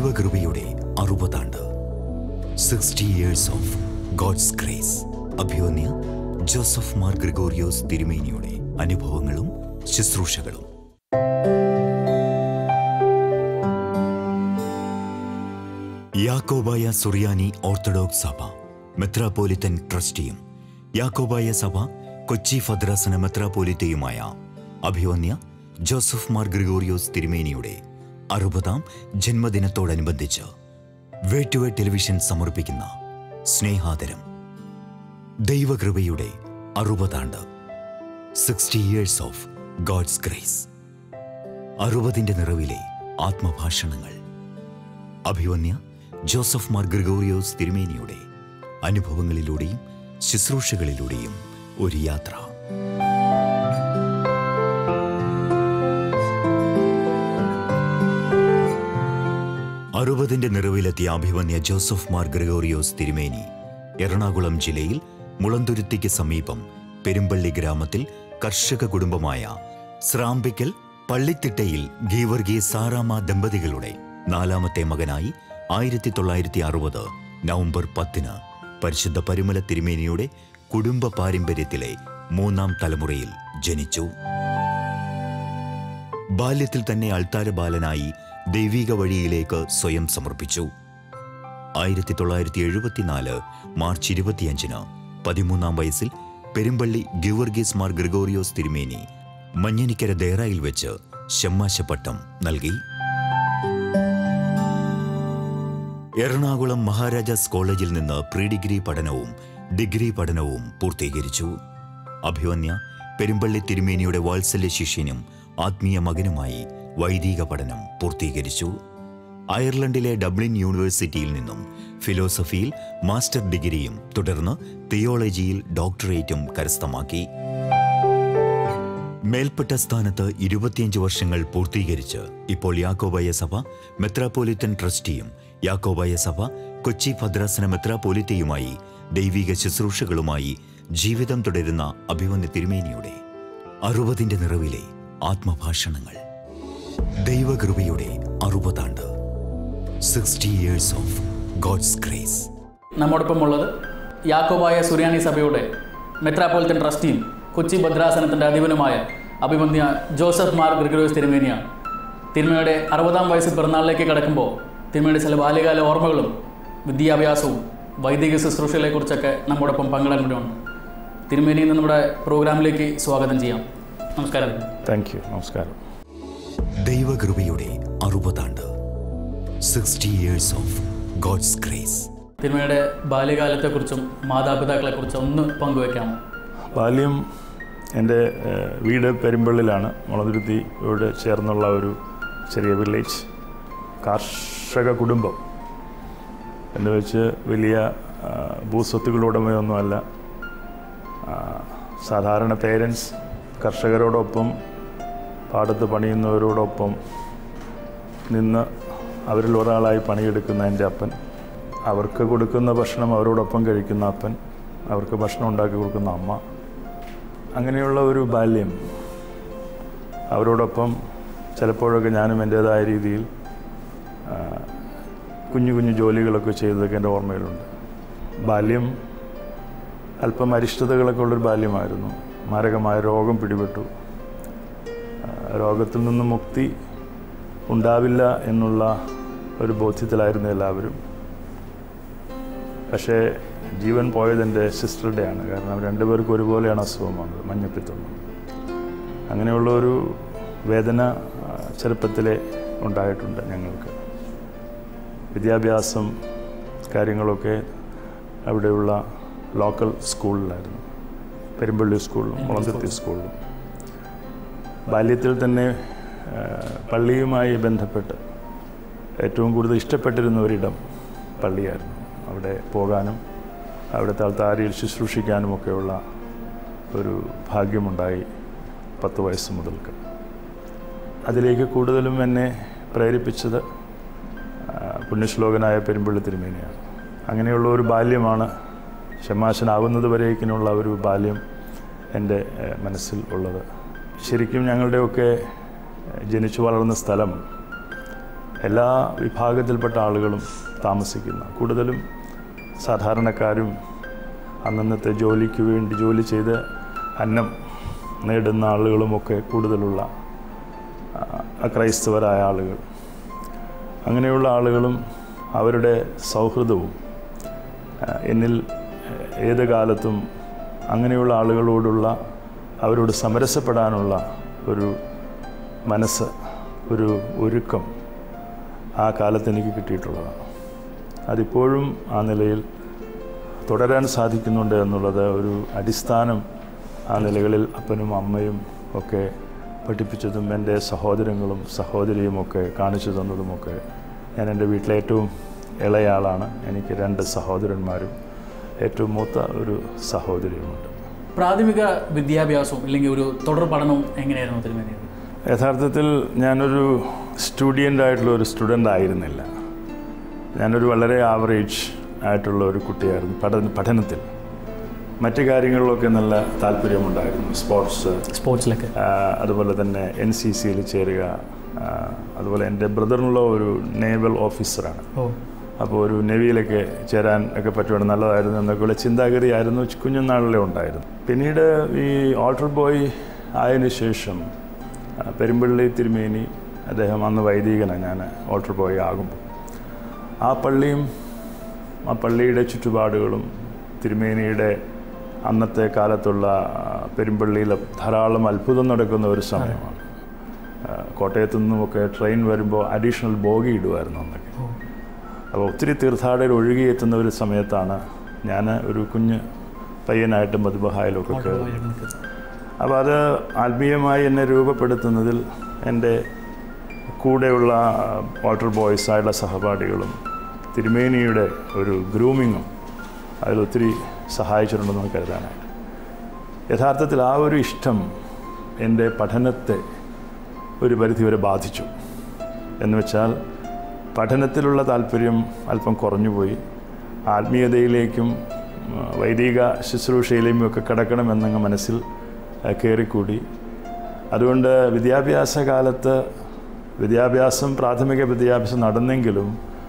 ദൈവകൃപയുടെ അറുപതാണ്ട് sixty years of God's grace അഭ്യോന്യ ജോസഫ് മാർ ഗ്രിഗോറിയോസ് തിരുമേനിയുടെ അനുഭവങ്ങളും ശുശ്രൂഷകളും യാക്കോബായ സുറിയാനി ഓർത്തഡോക്സ് സഭ മെത്രാപോലിത്തൻ ട്രസ്റ്റിയും യാക്കോബായ സഭ കൊച്ചി ഭദ്രാസന മെത്രാപോലിത്തയുമായ അഭിവന്യ ജോസഫ് മാർ ഗ്രിഗോറിയോസ് തിരുമേനിയുടെ അറുപതാം ജന്മദിനത്തോടനുബന്ധിച്ച് വേട്ടുവ ടെലിവിഷൻ സമർപ്പിക്കുന്ന സ്നേഹാദരം ദൈവകൃപയുടെ അറുപതാണ്ട് sixty years of God's grace അറുപതിൻ്റെ നിറവിലെ ആത്മഭാഷണങ്ങൾ അഭിവന്യ ജോസഫ് മാർ ഗ്രിഗോറിയോസ് തിരുമേനിയുടെ അനുഭവങ്ങളിലൂടെയും ശുശ്രൂഷകളിലൂടെയും ഒരു യാത്ര അറുപതിന്റെ നിറവിലെത്തിയ അഭിവന്യ ജോസഫ് മാർ ഗ്രിഗോറിയോസ് തിരുമേനി എറണാകുളം ജില്ലയിൽ മുളന്തുരുത്തിക്ക് സമീപം പെരുമ്പള്ളി ഗ്രാമത്തിൽ കർഷക കുടുംബമായ സ്രാമ്പിക്കൽ പള്ളിത്തിട്ടയിൽ ഗീവർഗി സാറാമ ദമ്പതികളുടെ നാലാമത്തെ മകനായി ആയിരത്തി തൊള്ളായിരത്തി അറുപത് നവംബർ പത്തിന് പരിശുദ്ധ പരിമല തിരുമേനിയുടെ കുടുംബ പാരമ്പര്യത്തിലെ മൂന്നാം തലമുറയിൽ ജനിച്ചു ബാല്യത്തിൽ തന്നെ അൾത്താര ബാലനായി ദൈവിക വഴിയിലേക്ക് സ്വയം സമർപ്പിച്ചു ആയിരത്തി തൊള്ളായിരത്തി എഴുപത്തിനാല് മാർച്ച് ഇരുപത്തിയഞ്ചിന് പതിമൂന്നാം വയസ്സിൽ പെരുമ്പള്ളി ഗിവർഗീസ് മാർ ഗ്രിഗോറിയോസ് തിരുമേനി മഞ്ഞനിക്കര ദേറായിൽ വെച്ച് ഷമ്മാശപ്പട്ടം നൽകി എറണാകുളം മഹാരാജാസ് കോളേജിൽ നിന്ന് പ്രീ ഡിഗ്രി പഠനവും ഡിഗ്രി പഠനവും പൂർത്തീകരിച്ചു അഭിവന്യ പെരുമ്പള്ളി തിരുമേനിയുടെ വാത്സല്യ ശിഷ്യനും ആത്മീയ മകനുമായി വൈദിക പഠനം പൂർത്തീകരിച്ചു അയർലൻഡിലെ ഡബ്ലിൻ യൂണിവേഴ്സിറ്റിയിൽ നിന്നും ഫിലോസഫിയിൽ മാസ്റ്റർ ഡിഗ്രിയും തുടർന്ന് തിയോളജിയിൽ ഡോക്ടറേറ്റും കരസ്ഥമാക്കി മേൽപ്പെട്ട സ്ഥാനത്ത് ഇരുപത്തിയഞ്ച് വർഷങ്ങൾ പൂർത്തീകരിച്ച് ഇപ്പോൾ യാക്കോബായ സഭ മെത്രാപോലിത്തൻ ട്രസ്റ്റിയും യാക്കോബായ സഭ കൊച്ചി ഭദ്രാസന മെത്രാപോലിത്തയുമായി ദൈവിക ശുശ്രൂഷകളുമായി ജീവിതം തുടരുന്ന അഭിമന്യ തിരുമേനിയുടെ അറുപതിന്റെ നിറവിലെ ആത്മഭാഷണങ്ങൾ ദൈവകൃപയുടെ അറുപതാണ്ട് sixty years of God's grace നമ്മോടൊപ്പമുള്ളത് യാക്കോബായ സുറിയാനി സഭയുടെ മെത്രാപോലിത്തൻ ട്രസ്റ്റിയും കൊച്ചി ഭദ്രാസനത്തിൻ്റെ അധിപനുമായ അഭിമന്യ ജോസഫ് മാർ ഗ്രിഗോറിയോസ് തിരുമേനിയാണ് തിരുമേനിയുടെ അറുപതാം വയസ്സിൽ പിറന്നാളിലേക്ക് കടക്കുമ്പോൾ തിരുമേനിയുടെ ചില ബാല്യകാല ഓർമ്മകളും വിദ്യാഭ്യാസവും വൈദിക ശുശ്രൂഷകളെക്കുറിച്ചൊക്കെ നമ്മോടൊപ്പം പങ്കിടാൻ കൂടിയുണ്ട് തിരുമേനിയിൽ നിന്ന് നമ്മുടെ പ്രോഗ്രാമിലേക്ക് സ്വാഗതം ചെയ്യാം നമസ്കാരം താങ്ക് യു നമസ്കാരം ദൈവകൃപയുടെ അറുപതാണ്ട് sixty years of God's grace തിരുമേനിയുടെ ബാല്യകാലത്തെക്കുറിച്ചും മാതാപിതാക്കളെക്കുറിച്ചും ഒന്ന് പങ്കുവയ്ക്കാമോ ബാല്യം എൻ്റെ ഏഹ്, വീട് പെരുമ്പള്ളിലാണ് മുളന്തുരുത്തിയോട് ചേർന്നുള്ള ഒരു ചെറിയ വില്ലേജ് കാർഷക കുടുംബം എന്ന് വെച്ച് വലിയ ആ, ഭൂസ്വത്തുക്കളുടമയൊന്നുമല്ല ആ, സാധാരണ പേരൻസ് കർഷകരോടൊപ്പം പാടത്ത് പണിയുന്നവരോടൊപ്പം നിന്ന് അവരിൽ ഒരാളായി പണിയെടുക്കുന്ന എൻ്റെ അപ്പൻ അവർക്ക് കൊടുക്കുന്ന ഭക്ഷണം അവരോടൊപ്പം കഴിക്കുന്ന അപ്പൻ അവർക്ക് ഭക്ഷണം ഉണ്ടാക്കി കൊടുക്കുന്ന അമ്മ അങ്ങനെയുള്ള ഒരു ബാല്യം അവരോടൊപ്പം ചിലപ്പോഴൊക്കെ ഞാനും എൻ്റേതായ രീതിയിൽ ആ, കുഞ്ഞു കുഞ്ഞു ജോലികളൊക്കെ ചെയ്തതൊക്കെ എൻ്റെ ഓർമ്മയിലുണ്ട് ബാല്യം അല്പം അരിഷ്ടതകളൊക്കെ ഉള്ളൊരു ബാല്യമായിരുന്നു മാരകമായ രോഗം പിടിപെട്ടു ആ, രോഗത്തിൽ നിന്ന് മുക്തി ഉണ്ടാവില്ല എന്നുള്ള ഒരു ബോധ്യത്തിലായിരുന്നു എല്ലാവരും പക്ഷേ ജീവൻ പോയത് എൻ്റെ സിസ്റ്ററുടെയാണ് കാരണം രണ്ടുപേർക്കും ഒരുപോലെയാണ് അസുഖം വന്നത് മഞ്ഞപ്പിത്തം അങ്ങനെയുള്ള ഒരു വേദന ആ, ചെറുപ്പത്തിലെ ഉണ്ടായിട്ടുണ്ട് ഞങ്ങൾക്ക് വിദ്യാഭ്യാസം കാര്യങ്ങളൊക്കെ അവിടെയുള്ള ലോക്കൽ സ്കൂളിലായിരുന്നു പെരുമ്പള്ളി സ്കൂളിലും മുളന്തുരുത്തി സ്കൂളിലും ബാല്യത്തിൽ തന്നെ ആ, പള്ളിയുമായി ബന്ധപ്പെട്ട് ഏറ്റവും കൂടുതൽ ഇഷ്ടപ്പെട്ടിരുന്ന ഒരിടം പള്ളിയായിരുന്നു അവിടെ പോകാനും അവിടുത്തെ ആൾത്താരിയിൽ ശുശ്രൂഷിക്കാനും ഒക്കെയുള്ള ഒരു ഭാഗ്യമുണ്ടായി പത്ത് വയസ്സ് മുതൽക്ക് അതിലേക്ക് കൂടുതലും എന്നെ പ്രേരിപ്പിച്ചത് ആ, പുണ്യശ്ലോകനായ പെരുമ്പള്ളി തിരുമേനിയാണ് അങ്ങനെയുള്ള ഒരു ബാല്യമാണ് ഷമാശനാവുന്നത് വരേക്കിനുള്ള ഒരു ബാല്യം എൻ്റെ ഏഹ്, മനസ്സിൽ ഉള്ളത് ശരിക്കും ഞങ്ങളുടെയൊക്കെ ജനിച്ചു വളർന്ന സ്ഥലം എല്ലാ വിഭാഗത്തിൽപ്പെട്ട ആളുകളും താമസിക്കുന്ന കൂടുതലും സാധാരണക്കാരും അന്നന്നത്തെ ജോലിക്ക് വേണ്ടി ജോലി ചെയ്ത് അന്നം നേടുന്ന ആളുകളുമൊക്കെ കൂടുതലുള്ള ആ, അക്രൈസ്തവരായ ആളുകൾ അങ്ങനെയുള്ള ആളുകളും അവരുടെ സൗഹൃദവും ആ, എന്നിൽ ഏത് കാലത്തും അങ്ങനെയുള്ള ആളുകളോടുള്ള അവരോട് സമരസപ്പെടാനുള്ള ഒരു മനസ്സ് ഒരു ഒരുക്കം ആ കാലത്ത് എനിക്ക് കിട്ടിയിട്ടുള്ളതാണ് അതിപ്പോഴും ആ നിലയിൽ തുടരാൻ സാധിക്കുന്നുണ്ട് എന്നുള്ളത് ഒരു അടിസ്ഥാനം ആ നിലകളിൽ അപ്പനും അമ്മയും ഒക്കെ പഠിപ്പിച്ചതും എൻ്റെ സഹോദരങ്ങളും സഹോദരിയും ഒക്കെ കാണിച്ചു തന്നതുമൊക്കെ ഞാൻ എൻ്റെ വീട്ടിലെ ഏറ്റവും ഇളയ ആളാണ് എനിക്ക് രണ്ട് സഹോദരന്മാരും ഏറ്റവും മൂത്ത ഒരു സഹോദരിയുമുണ്ട് പ്രാഥമിക വിദ്യാഭ്യാസവും അല്ലെങ്കിൽ ഒരു തുടർ പഠനവും എങ്ങനെയായിരുന്നു തിരുമേനി യഥാർത്ഥത്തിൽ ഞാനൊരു സ്റ്റുഡിയൻ്റ് ആയിട്ടുള്ള ഒരു സ്റ്റുഡൻ്റ് ആയിരുന്നില്ല ഞാനൊരു വളരെ ആവറേജ് ആയിട്ടുള്ള ഒരു കുട്ടിയായിരുന്നു പഠന പഠനത്തിൽ മറ്റു കാര്യങ്ങളിലൊക്കെ നല്ല താല്പര്യമുണ്ടായിരുന്നു സ്പോർട്സ് സ്പോർട്സിലൊക്കെ ആ, അതുപോലെ തന്നെ എൻ സി സിയിൽ ചേരുക ആ, അതുപോലെ എൻ്റെ ബ്രദറിനുള്ള ഒരു നേവൽ ഓഫീസറാണ് ഓ അപ്പോൾ ഒരു നെവിയിലൊക്കെ ചേരാൻ ഒക്കെ പറ്റുവാണ് നല്ലതായിരുന്നു എന്നൊക്കെയുള്ള ചിന്താഗതിയായിരുന്നു കുഞ്ഞുനാളിലെ ഉണ്ടായിരുന്നു പിന്നീട് ഈ ഓൾട്ടർ ബോയ് ആയതിനു ശേഷം ആ, പെരുമ്പള്ളി തിരുമേനി അദ്ദേഹം അന്ന് വൈദികനാണ് ഞാൻ ഓൾട്ടർ ബോയ് ആകുമ്പോൾ ആ പള്ളിയും ആ പള്ളിയുടെ ചുറ്റുപാടുകളും തിരുമേനിയുടെ അന്നത്തെ കാലത്തുള്ള ആ, പെരുമ്പള്ളിയിൽ ധാരാളം അത്ഭുതം നടക്കുന്ന ഒരു സമയമാണ് ആ, കോട്ടയത്തു നിന്നുമൊക്കെ ട്രെയിൻ വരുമ്പോൾ അഡീഷണൽ ബോഗി ഇടുമായിരുന്നു അന്നൊക്കെ അപ്പോൾ ഒത്തിരി തീർത്ഥാടകർ ഒഴുകിയെത്തുന്ന ഒരു സമയത്താണ് ഞാൻ ഒരു കുഞ്ഞ് പയ്യനായിട്ട് മധുബഹായിലൊക്കെ കയറി അപ്പോൾ അത് ആത്മീയമായി എന്നെ രൂപപ്പെടുത്തുന്നതിൽ എൻ്റെ കൂടെയുള്ള വാട്ടർ ബോയ്സായുള്ള സഹപാഠികളും തിരുമേനിയുടെ ഒരു ഗ്രൂമിങ്ങും അതിലൊത്തിരി സഹായിച്ചിട്ടുണ്ടെന്ന് കരുതാനായിട്ട് യഥാർത്ഥത്തിൽ ആ ഒരു ഇഷ്ടം എൻ്റെ പഠനത്തെ ഒരു പരിധിവരെ ബാധിച്ചു എന്ന് വെച്ചാൽ പഠനത്തിലുള്ള താല്പര്യം അല്പം കുറഞ്ഞുപോയി ആത്മീയതയിലേക്കും ആ, വൈദിക ശുശ്രൂഷയിലേക്കും ഒക്കെ കിടക്കണമെന്നങ്ങ് മനസ്സിൽ ആ, കയറിക്കൂടി അതുകൊണ്ട് വിദ്യാഭ്യാസ കാലത്ത് വിദ്യാഭ്യാസം പ്രാഥമിക വിദ്യാഭ്യാസം നടന്നെങ്കിലും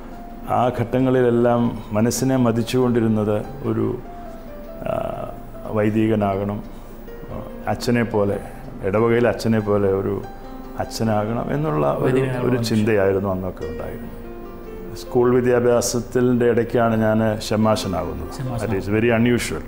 ആ ഘട്ടങ്ങളിലെല്ലാം മനസ്സിനെ മതിച്ചുകൊണ്ടിരുന്നത് ഒരു ആ, വൈദികനാകണം ആ, അച്ഛനെ പോലെ ഇടവകയിൽ അച്ഛനെ പോലെ ഒരു അച്ഛനാകണം എന്നുള്ള ഒരു ഒരു ചിന്തയായിരുന്നു അന്നൊക്കെ ഉണ്ടായിരുന്നത് സ്കൂൾ വിദ്യാഭ്യാസത്തിൻ്റെ ഇടയ്ക്കാണ് ഞാൻ ഷമാശനാകുന്നത് ദറ്റ് ഈസ് വെരി അൺയൂഷ്വൽ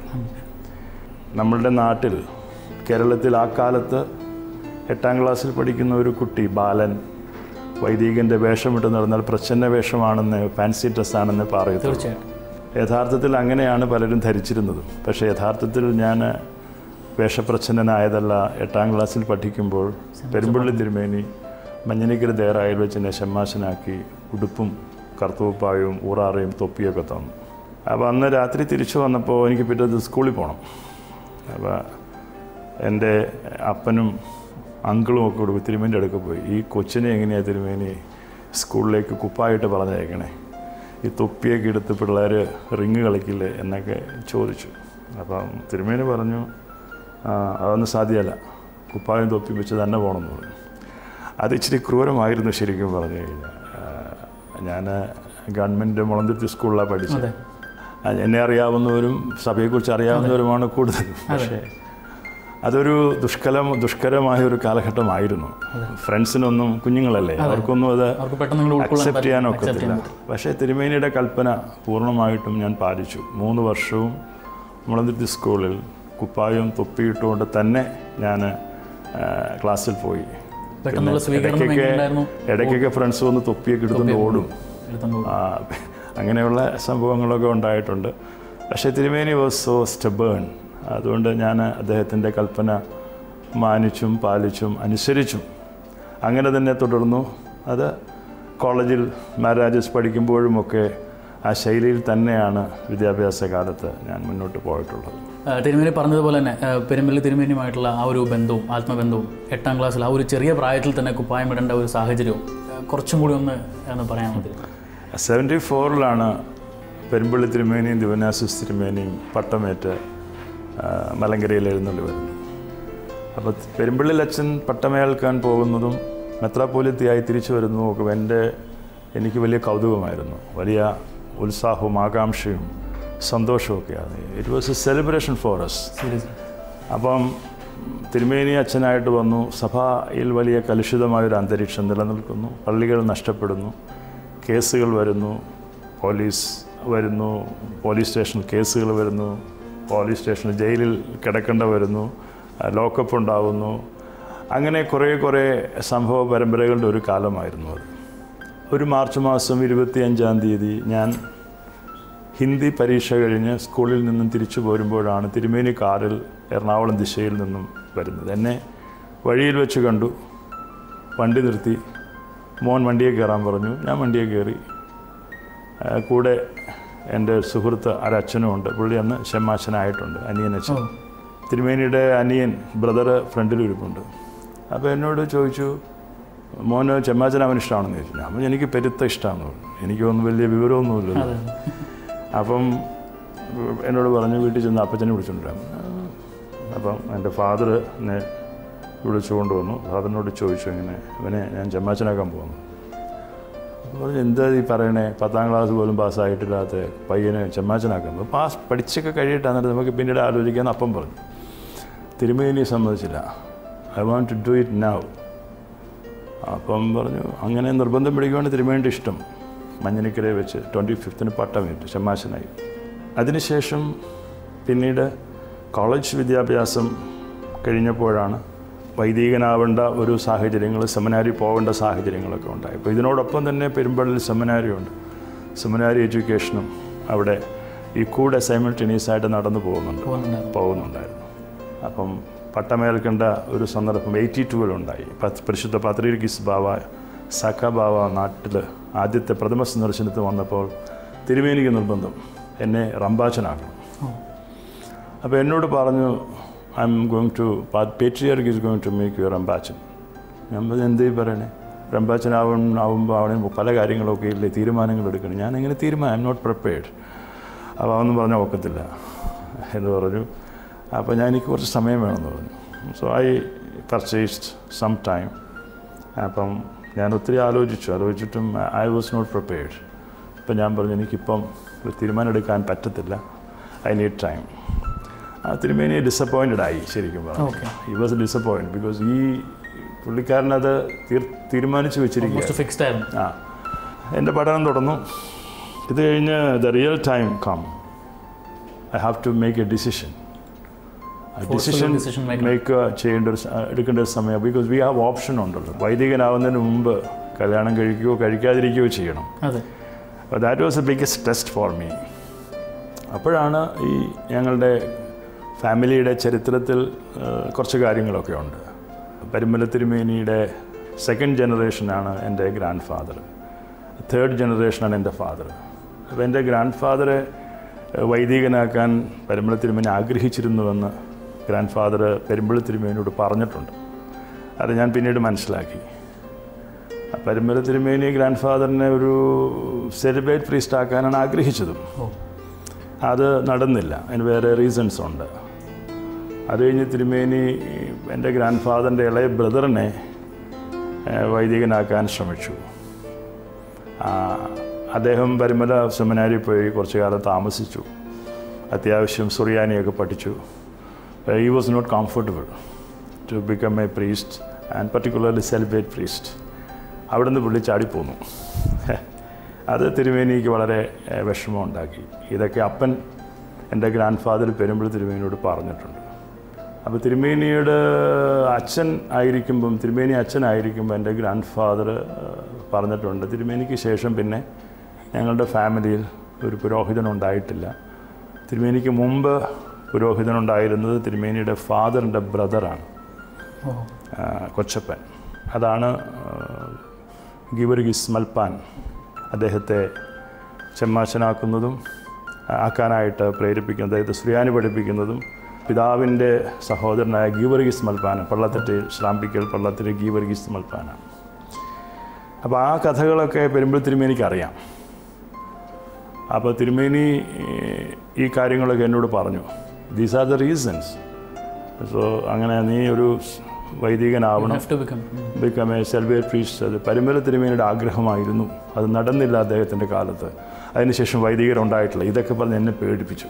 നമ്മളുടെ നാട്ടിൽ കേരളത്തിൽ ആ കാലത്ത് എട്ടാം ക്ലാസ്സിൽ പഠിക്കുന്ന ഒരു കുട്ടി ബാലൻ വൈദികൻ്റെ വേഷമിട്ട് നടന്നാൽ പ്രച്ഛന്ന വേഷമാണെന്ന് ഫാൻസി ഡ്രസ്സാണെന്ന് പറയത്തുള്ളൂ തീർച്ചയായിട്ടും യഥാർത്ഥത്തിൽ അങ്ങനെയാണ് പലരും ധരിച്ചിരുന്നത് പക്ഷേ യഥാർത്ഥത്തിൽ ഞാൻ വേഷപ്രച്ഛന്നനായതല്ല എട്ടാം ക്ലാസ്സിൽ പഠിക്കുമ്പോൾ പെരുമ്പള്ളി തിരുമേനി മഞ്ഞനിക്കര ദേറായിൽ വെച്ച് എന്നെ ഷമ്മാശനാക്കി ഉടുപ്പും കറുത്തുപ്പായും ഊറാറയും തൊപ്പിയൊക്കെ തന്നു അപ്പോൾ അന്ന് രാത്രി തിരിച്ചു വന്നപ്പോൾ എനിക്ക് പിറ്റേ ദിവസം സ്കൂളിൽ പോകണം അപ്പോൾ എൻ്റെ അപ്പനും അങ്കിളും ഒക്കെ കൂടി തിരുമേൻ്റെ അടുക്ക് പോയി ഈ കൊച്ചിനെ എങ്ങനെയാണ് തിരുമേനി സ്കൂളിലേക്ക് കുപ്പായിട്ട് പറഞ്ഞയക്കണേ ഈ തൊപ്പിയൊക്കെ എടുത്ത് പിള്ളേർ റിങ് കളിക്കില്ലേ എന്നൊക്കെ ചോദിച്ചു അപ്പം തിരുമേനി പറഞ്ഞു "ആ, അതൊന്നും സാധ്യമല്ല കുപ്പായം തൊപ്പി വെച്ച് തന്നെ പോകണമെന്ന് പറഞ്ഞു അത് ഇച്ചിരി ക്രൂരമായിരുന്നു ശരിക്കും പറഞ്ഞു കഴിഞ്ഞാൽ ഞാൻ ഗവൺമെൻറ് മുളന്തുരുത്തി സ്കൂളിലാണ് പഠിച്ചത് അതെ ആ, എന്നെ അറിയാവുന്നവരും സഭയെക്കുറിച്ച് അറിയാവുന്നവരുമാണ് കൂടുതലും പക്ഷേ അതൊരു ദുഷ്കരം ദുഷ്കരമായ ഒരു കാലഘട്ടമായിരുന്നു ഫ്രണ്ട്സിനൊന്നും കുഞ്ഞുങ്ങളല്ലേ അവർക്കൊന്നും അത് അവർക്ക് പെട്ടെന്ന് നിങ്ങൾ ഉൾക്കൊള്ളാൻ അക്സെപ്റ്റ് പറ്റും. ചെയ്യാൻ accept ഒക്കത്തില്ല ചെയ്യാൻ പക്ഷേ തിരുമേനിയുടെ കൽപ്പന പൂർണ്ണമായിട്ടും ഞാൻ പാലിച്ചു മൂന്ന് വർഷവും മുളന്തിരുത്തി സ്കൂളിൽ കുപ്പായവും തൊപ്പിയിട്ടുകൊണ്ട് തന്നെ ഞാൻ ക്ലാസ്സിൽ പോയി പെട്ടെന്നുള്ള സ്വീകരണം ഇടയ്ക്കൊക്കെ എങ്ങനെയുണ്ടായിരുന്നു ഇടയ്ക്കൊക്കെ ഫ്രണ്ട്സ് വന്ന് തൊപ്പിയൊക്കെ എടുത്തുകൊണ്ട് ഓടും എടുത്തോണ്ട് പോകും. ആ, അങ്ങനെയുള്ള സംഭവങ്ങളൊക്കെ ഉണ്ടായിട്ടുണ്ട് പക്ഷേ തിരുമേനി വാസ് സോ സ്റ്റബേൺ അതുകൊണ്ട് ഞാൻ അദ്ദേഹത്തിൻ്റെ കൽപ്പന മാനിച്ചും പാലിച്ചും അനുസരിച്ചും അങ്ങനെ തന്നെ തുടർന്നു അത് കോളേജിൽ മാരാജസ് പഠിക്കുമ്പോഴുമൊക്കെ ആ ശൈലിയിൽ തന്നെയാണ് വിദ്യാഭ്യാസ കാലത്ത് ഞാൻ മുന്നോട്ട് പോയിട്ടുള്ളത് ആ, തിരുമേനി പറഞ്ഞതുപോലെ തന്നെ ആ, പെരുമ്പള്ളി തിരുമേനിയുമായിട്ടുള്ള ആ ഒരു ബന്ധവും ആത്മബന്ധവും എട്ടാം ക്ലാസ്സിൽ ആ ഒരു ചെറിയ പ്രായത്തിൽ തന്നെ കുപ്പായം ഇടേണ്ട ഒരു സാഹചര്യവും ആ, കുറച്ചും കൂടി ഒന്ന് എന്ന് പറയാൻ മതി സെവൻറ്റി ഫോറിലാണ് പെരുമ്പള്ളി തിരുമേനിയും ദിവനാസിസ് തിരുമേനിയും പട്ടമേറ്റ് ആ, മലങ്കരയിൽ എഴുന്നള്ളി വരുന്നത് അപ്പോൾ പെരുമ്പള്ളിൽ അച്ഛൻ പട്ടമേൽക്കാൻ പോകുന്നതും മെത്രാപ്പോലിത്തിയായി തിരിച്ചു വരുന്നതും ഒക്കെ എൻ്റെ എനിക്ക് വലിയ കൗതുകമായിരുന്നു വലിയ ഉത്സാഹവും ആകാംക്ഷയും സന്തോഷമൊക്കെയാണ് it was a celebration for us seriously അപ്പം തിരുമേനി അച്ഛനായിട്ട് വന്നു സഭയിൽ വലിയ കലുഷിതമായൊരു അന്തരീക്ഷം നിലനിൽക്കുന്നു പള്ളികൾ നഷ്ടപ്പെടുന്നു കേസുകൾ വരുന്നു പോലീസ് വരുന്നു പോലീസ് സ്റ്റേഷനിൽ കേസുകൾ വരുന്നു പോലീസ് സ്റ്റേഷനിൽ ജയിലിൽ കിടക്കേണ്ട വരുന്നു ലോക്കപ്പ് ഉണ്ടാവുന്നു അങ്ങനെ കുറേ കുറേ സംഭവ പരമ്പരകളുടെ ഒരു കാലമായിരുന്നു അത് ഒരു മാർച്ച് മാസം ഇരുപത്തി അഞ്ചാം തീയതി ഞാൻ ഹിന്ദി പരീക്ഷ കഴിഞ്ഞ് സ്കൂളിൽ നിന്നും തിരിച്ചു പോരുമ്പോഴാണ് തിരുമേനി കാറിൽ എറണാകുളം ദിശയിൽ നിന്നും വരുന്നത് എന്നെ വഴിയിൽ വെച്ച് കണ്ടു വണ്ടി നിർത്തി മോൻ വണ്ടിയെ കയറാൻ പറഞ്ഞു ഞാൻ വണ്ടിയെ കയറി ആ, കൂടെ എൻ്റെ സുഹൃത്ത് ഒരച്ഛനും ഉണ്ട് പുള്ളി അന്ന് ഷെമ്മാച്ചനായിട്ടുണ്ട് അനിയനച്ഛൻ ഓ തിരുമേനിയുടെ അനിയൻ ബ്രദർ ഫ്രണ്ടിൽ ഇരിപ്പുണ്ട് അപ്പോൾ എന്നോട് ചോദിച്ചു മോന് ചെമ്മാച്ചൻ അവൻ ഇഷ്ടമാണെന്ന് ചോദിച്ചു ഞാൻ പറഞ്ഞു, എനിക്ക് പെരുത്ത ഇഷ്ടമാണെന്ന് പറഞ്ഞു എനിക്കൊന്നും വലിയ വിവരമൊന്നുമില്ലല്ലോ അതെ അപ്പം എന്നോട് പറഞ്ഞു വീട്ടിൽ ചെന്ന് അപ്പച്ചനെ വിളിച്ചുകൊണ്ടുവരാം അപ്പം എൻ്റെ ഫാദർ എന്നെ വിളിച്ചുകൊണ്ട് വന്നു ഫാദറിനോട് ചോദിച്ചു ഇങ്ങനെ ഇവനെ ഞാൻ ചെമ്മാച്ചനാക്കാൻ പോകുന്നു അപ്പോൾ പറഞ്ഞു എന്താ ഈ പറയണേ പത്താം ക്ലാസ് പോലും പാസ്സായിട്ടില്ലാത്ത പയ്യനെ ചെമ്മാച്ചനാക്കാൻ പോകും പാസ് പഠിച്ചൊക്കെ കഴിയിട്ടാണ് നമുക്ക് പിന്നീട് ആലോചിക്കാമെന്ന് അപ്പം പറഞ്ഞു തിരുമേനി സമ്മതിച്ചില്ല I want to do it now അപ്പം പറഞ്ഞു അങ്ങനെ നിർബന്ധം പിടിക്കുവാണ് തിരുമേൻ്റെ ഇഷ്ടം മഞ്ഞനിക്കരയെ വെച്ച് ട്വൻറ്റി ഫിഫ്ത്തിന് പട്ടമേറ്റു ഷമാശനായി അതിനുശേഷം പിന്നീട് കോളേജ് വിദ്യാഭ്യാസം കഴിഞ്ഞപ്പോഴാണ് വൈദികനാവേണ്ട ഒരു സാഹചര്യങ്ങൾ സെമിനാരി പോകേണ്ട സാഹചര്യങ്ങളൊക്കെ ഉണ്ടായി അപ്പോൾ ഇതിനോടൊപ്പം തന്നെ പെരുമ്പള്ളിൽ സെമിനാരി ഉണ്ട് സെമിനാരി എഡ്യൂക്കേഷനും അവിടെ ഈ കൂടെ സൈമിൾട്ടേനിയസ് ആയിട്ട് നടന്നു പോകുന്നുണ്ട് പോകുന്നുണ്ടായിരുന്നു പോകുന്നുണ്ടായിരുന്നു അപ്പം പട്ടമേൽക്കേണ്ട ഒരു സന്ദർഭം എയ്റ്റി ടൂവിലുണ്ടായി പത്ത് പരിശുദ്ധ പത്രീർഗിസ് ബാവ സഖ ബാവ നാട്ടിൽ ആദ്യത്തെ പ്രഥമ സന്ദർശനത്തിൽ വന്നപ്പോൾ തിരുമേനിക്ക് നിർബന്ധം എന്നെ റംബാച്ചനാക്കണം ഓ അപ്പോൾ എന്നോട് പറഞ്ഞു I'm going to patriarch is going to make you റംബാച്ചൻ ഞാൻ പറഞ്ഞു എന്തേ പറയണേ റംബാച്ചനാവും ആവുമ്പോൾ അവന് പല കാര്യങ്ങളൊക്കെ ഇല്ലേ തീരുമാനങ്ങൾ എടുക്കണം ഞാൻ എങ്ങനെ തീരുമാനം ഐ എം നോട്ട് പ്രിപ്പയർഡ് അപ്പോൾ അവനൊന്നും പറഞ്ഞാൽ ഒക്കത്തില്ല എന്ന് പറഞ്ഞു അപ്പോൾ ഞാൻ എനിക്ക് കുറച്ച് സമയം വേണമെന്ന് പറഞ്ഞു so I purchased some time അപ്പം ഞാൻ ഒത്തിരി ആലോചിച്ചു ആലോചിച്ചിട്ടും ഐ വാസ് നോട്ട് പ്രിപ്പയർഡ് അപ്പം ഞാൻ പറഞ്ഞു എനിക്കിപ്പം ഒരു തീരുമാനം എടുക്കാൻ പറ്റത്തില്ല ഐ നീഡ് ടൈം ആ തിരുമേനി ഡിസപ്പോയിൻറ്റഡ് ആയി ശരിക്കും പറഞ്ഞു Okay. ഈ വാസ് ഡിസപ്പോയിൻറ്റ് ബിക്കോസ് ഈ പുള്ളിക്കാരനത് തീർ തീരുമാനിച്ച് വെച്ചിരിക്കുക ഓൾമോസ്റ്റ് ഫിക്സ്ഡ് ആയിരുന്നു ആ എൻ്റെ പഠനം തുടർന്നു ഇത് കഴിഞ്ഞ് the real time come I have to make a decision decision decision making. Make ചെയ്യേണ്ട ഒരു സ- എടുക്കേണ്ട ഒരു സമയം ബിക്കോസ് വി ഹാവ് ഓപ്ഷൻ ഉണ്ടല്ലോ വൈദികനാവുന്നതിന് മുമ്പ് കല്യാണം കഴിക്കുകയോ കഴിക്കാതിരിക്കുകയോ ചെയ്യണം അതെ that was a biggest test for me അപ്പോഴാണ് ഈ ഞങ്ങളുടെ ഫാമിലിയുടെ ചരിത്രത്തിൽ ആ, കുറച്ച് കാര്യങ്ങളൊക്കെ ഉണ്ട് പരിമല തിരുമേനിയുടെ സെക്കൻഡ് ജനറേഷനാണ് എൻ്റെ ഗ്രാൻഡ് ഫാദർ തേർഡ് ജനറേഷനാണ് എൻ്റെ ഫാദർ അപ്പോൾ എൻ്റെ ഗ്രാൻഡ് ഫാദറെ വൈദികനാക്കാൻ പരിമല തിരുമേനി ആഗ്രഹിച്ചിരുന്നുവെന്ന് ഗ്രാൻഡ് ഫാദർ പെരുമ്പള തിരുമേനിയോട് പറഞ്ഞിട്ടുണ്ട് അത് ഞാൻ പിന്നീട് മനസ്സിലാക്കി പരിമല തിരുമേനി ഗ്രാൻഡ് ഫാദറിനെ ഒരു സെലിബ്രേറ്റ് പ്രീസ്റ്റ് ആക്കാനാണ് ആഗ്രഹിച്ചതും ഓ അത് നടന്നില്ല അതിന് വേറെ റീസൺസ് ഉണ്ട് അത് കഴിഞ്ഞ് തിരുമേനി എൻ്റെ ഗ്രാൻഡ് ഫാദറിൻ്റെ ഇളയ ബ്രദറിനെ ഏഹ്, വൈദികനാക്കാൻ ശ്രമിച്ചു ആ, അദ്ദേഹം പരിമല സെമിനാരിൽ പോയി കുറച്ചു കാലം താമസിച്ചു അത്യാവശ്യം സുറിയാനിയൊക്കെ പഠിച്ചു he was not comfortable to become a priest and particularly celebrate priest അവിടെ നിന്ന് പുള്ളി ചാടിപ്പോന്നു അത് തിരുമേനിക്ക് വളരെ ഏഹ്, വിഷമമുണ്ടാക്കി ഇതൊക്കെ അപ്പൻ എൻ്റെ ഗ്രാൻഡ് ഫാദർ പെരുമ്പൾ തിരുമേനിയോട് പറഞ്ഞിട്ടുണ്ട് അപ്പോൾ തിരുമേനിയുടെ അച്ഛൻ ആയിരിക്കുമ്പം തിരുമേനി അച്ഛനായിരിക്കുമ്പോൾ എൻ്റെ ഗ്രാൻഡ് ഫാദർ പറഞ്ഞിട്ടുണ്ട് തിരുമേനിക്ക് ശേഷം പിന്നെ ഞങ്ങളുടെ ഫാമിലിയിൽ ഒരു പുരോഹിതൻ ഉണ്ടായിട്ടില്ല തിരുമേനിക്ക് മുമ്പ് പുരോഹിതനുണ്ടായിരുന്നത് തിരുമേനിയുടെ ഫാദറിൻ്റെ ബ്രദറാണ് ഓ ആ, കൊച്ചപ്പൻ അതാണ് ഗിവർഗിസ് മൽപ്പാൻ അദ്ദേഹത്തെ ചെമ്മാശനാക്കുന്നതും ആക്കാനായിട്ട് പ്രേരിപ്പിക്കുന്നത് അദ്ദേഹത്തെ ശ്രീയാനി പഠിപ്പിക്കുന്നതും പിതാവിൻ്റെ സഹോദരനായ ഗീവർഗീസ് മൽപ്പാന പള്ളത്തെറ്റ് ശ്രാമ്പിക്കൽ പള്ളത്തിൽ ഗീവർഗീസ് മൽപ്പാന അപ്പോൾ ആ കഥകളൊക്കെ പെരുമ്പൾ തിരുമേനിക്ക് അറിയാം അപ്പോൾ തിരുമേനി ഏഹ്, ഈ കാര്യങ്ങളൊക്കെ എന്നോട് പറഞ്ഞു these are the reasons so അങ്ങനെ നീ ഒരു വൈദികനാവണം have to become become a celibate priest അത് പരിമല തിരുമേനിയുടെ ആഗ്രഹമായിരുന്നു അത് നടന്നില്ല അദ്ദേഹത്തിൻ്റെ കാലത്ത് അതിനുശേഷം വൈദികരുണ്ടായിട്ടില്ല ഇതൊക്കെ പറഞ്ഞ് എന്നെ പേടിപ്പിച്ചു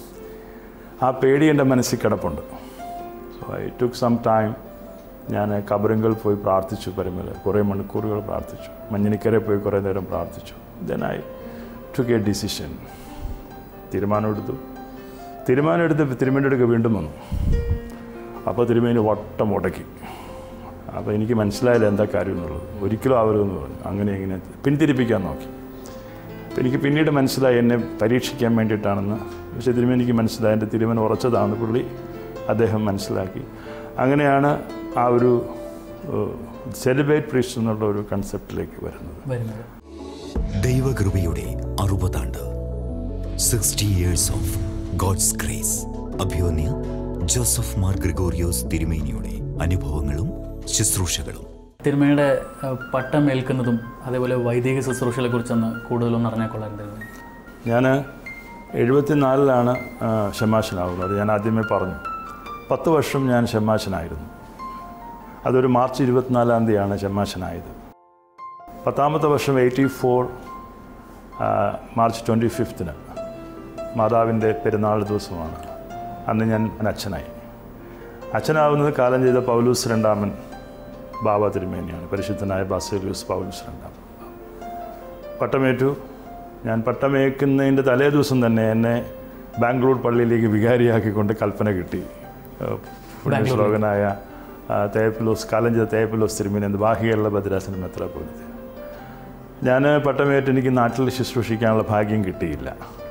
ആ പേടി എൻ്റെ മനസ്സിൽ കിടപ്പുണ്ട് so I took some time ഞാൻ കബറിങ്കൽ പോയി പ്രാർത്ഥിച്ചു പരിമല കുറേ മണിക്കൂറുകൾ പ്രാർത്ഥിച്ചു മഞ്ഞിനിക്കരെ പോയി കുറേ നേരം പ്രാർത്ഥിച്ചു then I took a decision തീരുമാനമെടുത്തു തീരുമാനമെടുത്ത് തിരുമേൻ്റെ അടുക്ക് വീണ്ടും വന്നു അപ്പോൾ തിരുമേനി വട്ടം മുടക്കി അപ്പോൾ എനിക്ക് മനസ്സിലായില്ല എന്താ കാര്യം എന്നുള്ളത് ഒരിക്കലും ആവരുതെന്ന് പറഞ്ഞു അങ്ങനെ ഇങ്ങനെ പിന്തിരിപ്പിക്കാൻ നോക്കി അപ്പോൾ എനിക്ക് പിന്നീട് മനസ്സിലായി എന്നെ പരീക്ഷിക്കാൻ വേണ്ടിയിട്ടാണെന്ന് പക്ഷേ തിരുമേനിക്ക് മനസ്സിലായി എൻ്റെ തിരുമൻ ഉറച്ചതാണ് പുള്ളി അദ്ദേഹം മനസ്സിലാക്കി അങ്ങനെയാണ് ആ ഒരു സെലിബ്രേറ്റ് പ്രീസ്റ്റ് എന്നുള്ള ഒരു കൺസെപ്റ്റിലേക്ക് വരുന്നത് വരുന്നത് ദൈവകൃപയുടെ അറുപതാണ്ട് sixty years of God's grace അഭ്യോന്യ ജോസഫ് മാർ ഗ്രിഗോറിയോസ് തിരുമേനിയുടെ അനുഭവങ്ങളും ശുശ്രൂഷകളും തിരുമേനിയുടെ ഏഹ്, പട്ടം ഏൽക്കുന്നതും അതേപോലെ വൈദിക ശുശ്രൂഷകളെ കുറിച്ചൊന്ന് കൂടുതലൊന്നും അറിഞ്ഞാൽ കൊള്ളായിരുന്നു ഞാൻ എഴുപത്തിനാലിലാണ് ഷമാശനാവുന്നത് അത് ഞാൻ ആദ്യമേ പറഞ്ഞു പത്ത് വർഷം ഞാൻ ഷമാശനായിരുന്നു അതൊരു മാർച്ച് ഇരുപത്തിനാലാം തീയതിയാണ് ഷമാശനായത് പത്താമത്തെ വർഷം എയ്റ്റി ഫോർ മാർച്ച് ട്വൻറ്റി ഫിഫ്ത്തിന് മാതാവിൻ്റെ പെരുന്നാൾ ദിവസമാണ് അന്ന് ഞാൻ ഒരു അച്ഛനായി അച്ഛനാവുന്നത് കാലം ചെയ്ത പൗലൂസ് രണ്ടാമൻ ബാബ തിരുമേനിയാണ് പരിശുദ്ധനായ ബാസേലിയൂസ് പൗലൂസ് രണ്ടാമൻ പട്ടമേറ്റു ഞാൻ പട്ടമേക്കുന്നതിൻ്റെ തലേ ദിവസം തന്നെ എന്നെ ബാംഗ്ലൂർ പള്ളിയിലേക്ക് വികാരിയാക്കിക്കൊണ്ട് കൽപ്പന കിട്ടി ഏഹ് പുണ്യശ്ലോകനായ ആ, തേപ്പിലോസ് കാലം ചെയ്ത തേപ്പിലോസ് തിരുമേനി എന്ന് ബാഹ്യകേരള ഭദ്രാസനം എത്ര പോലത്തെ ഞാൻ പട്ടമേറ്റ് എനിക്ക് നാട്ടിൽ ശുശ്രൂഷിക്കാനുള്ള ഭാഗ്യം കിട്ടിയില്ല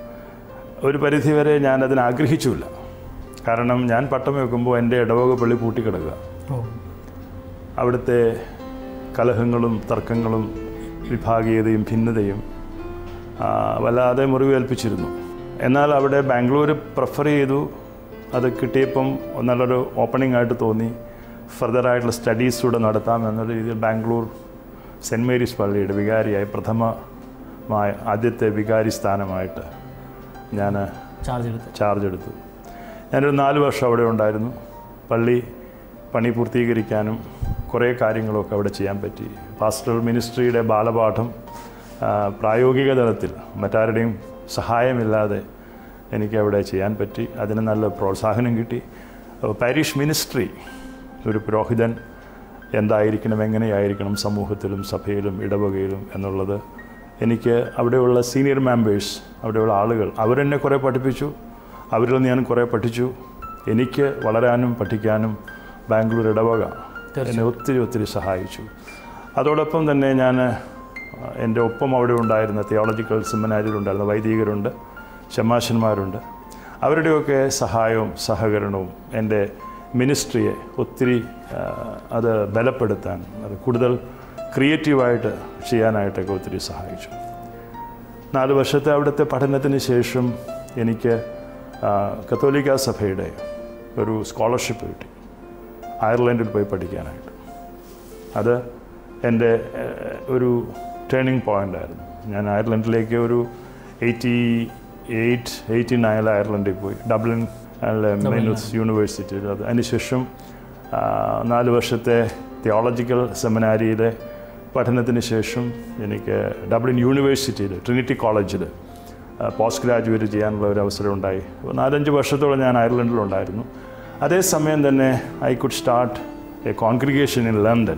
ഒരു പരിധിവരെ ഞാൻ അതിന് ആഗ്രഹിച്ചുമില്ല കാരണം ഞാൻ പട്ടം വെക്കുമ്പോൾ എൻ്റെ ഇടവക പള്ളി പൂട്ടിക്കിടക്കുക ഓ അവിടുത്തെ കലഹങ്ങളും തർക്കങ്ങളും വിഭാഗീയതയും ഭിന്നതയും ആ, വല്ലാതെ മുറിവേൽപ്പിച്ചിരുന്നു എന്നാൽ അവിടെ ബാംഗ്ലൂർ പ്രിഫർ ചെയ്തു അത് കിട്ടിയപ്പം നല്ലൊരു ഓപ്പണിംഗ് ആയിട്ട് തോന്നി ഫർദറായിട്ടുള്ള സ്റ്റഡീസ് കൂടെ നടത്താം എന്നുള്ള രീതിയിൽ ബാംഗ്ലൂർ സെൻറ്റ് മേരീസ് പള്ളിയുടെ വികാരിയായി പ്രഥമമായ ആദ്യത്തെ വികാരി സ്ഥാനമായിട്ട് ഞാൻ ചാർജ് എടുത്ത് ചാർജ് എടുത്തു ഞാനൊരു നാല് വർഷം അവിടെ ഉണ്ടായിരുന്നു പള്ളി പണി പൂർത്തീകരിക്കാനും കുറേ കാര്യങ്ങളൊക്കെ അവിടെ ചെയ്യാൻ പറ്റി പാസ്റ്ററൽ മിനിസ്ട്രിയുടെ ബാലപാഠം ആ, പ്രായോഗിക തലത്തിൽ മറ്റാരുടെയും സഹായമില്ലാതെ എനിക്ക് അവിടെ ചെയ്യാൻ പറ്റി അതിന് നല്ല പ്രോത്സാഹനം കിട്ടി അപ്പോൾ പാരീഷ് മിനിസ്ട്രി ഒരു പുരോഹിതൻ എന്തായിരിക്കണം എങ്ങനെയായിരിക്കണം സമൂഹത്തിലും സഭയിലും ഇടവകയിലും എന്നുള്ളത് എനിക്ക് അവിടെയുള്ള സീനിയർ മെമ്പേഴ്സ് അവിടെയുള്ള ആളുകൾ അവരെന്നെ കുറേ പഠിപ്പിച്ചു അവരിൽ നിന്ന് ഞാൻ കുറേ പഠിച്ചു എനിക്ക് വളരാനും പഠിക്കാനും ബാംഗ്ലൂർ ഇടവക എന്നെ ഒത്തിരി ഒത്തിരി സഹായിച്ചു അതോടൊപ്പം തന്നെ ഞാൻ എൻ്റെ ഒപ്പം അവിടെ ഉണ്ടായിരുന്ന തിയോളജിക്കൽ സെമിനാരിലുണ്ടായിരുന്ന വൈദികരുണ്ട് ശമാശന്മാരുണ്ട് അവരുടെയൊക്കെ സഹായവും സഹകരണവും എൻ്റെ മിനിസ്ട്രിയെ ഒത്തിരി ആ, അത് ബലപ്പെടുത്താൻ അത് കൂടുതൽ ക്രിയേറ്റീവായിട്ട് ചെയ്യാനായിട്ടൊക്കെ ഒത്തിരി സഹായിച്ചു നാല് വർഷത്തെ അവിടുത്തെ പഠനത്തിന് ശേഷം എനിക്ക് ആ, കത്തോലിക്ക സഭയുടെ ഒരു സ്കോളർഷിപ്പ് കിട്ടി അയർലൻഡിൽ പോയി പഠിക്കാനായിട്ട് അത് എൻ്റെ ഏഹ്, ഒരു ടേണിംഗ് പോയിൻ്റ് ആയിരുന്നു ഞാൻ അയർലൻഡിലേക്ക് ഒരു എയ്റ്റി എയ്റ്റ് എയ്റ്റി നയനിൽ അയർലൻഡിൽ പോയി ഡബ്ലിൻ മൈനൂസ് യൂണിവേഴ്സിറ്റിയിൽ അത് അതിനുശേഷം ആ, നാല് വർഷത്തെ തിയോളജിക്കൽ സെമിനാരിയിലെ പഠനത്തിന് ശേഷം എനിക്ക് ഡബ്ലിൻ യൂണിവേഴ്സിറ്റിയിൽ ട്രിനിറ്റി കോളേജിൽ പോസ്റ്റ് ഗ്രാജുവേറ്റ് ചെയ്യാനുള്ള ഒരു അവസരം ഉണ്ടായി അപ്പോൾ നാലഞ്ച് വർഷത്തോളം ഞാൻ അയർലൻഡിലുണ്ടായിരുന്നു അതേസമയം തന്നെ I could start a congregation in London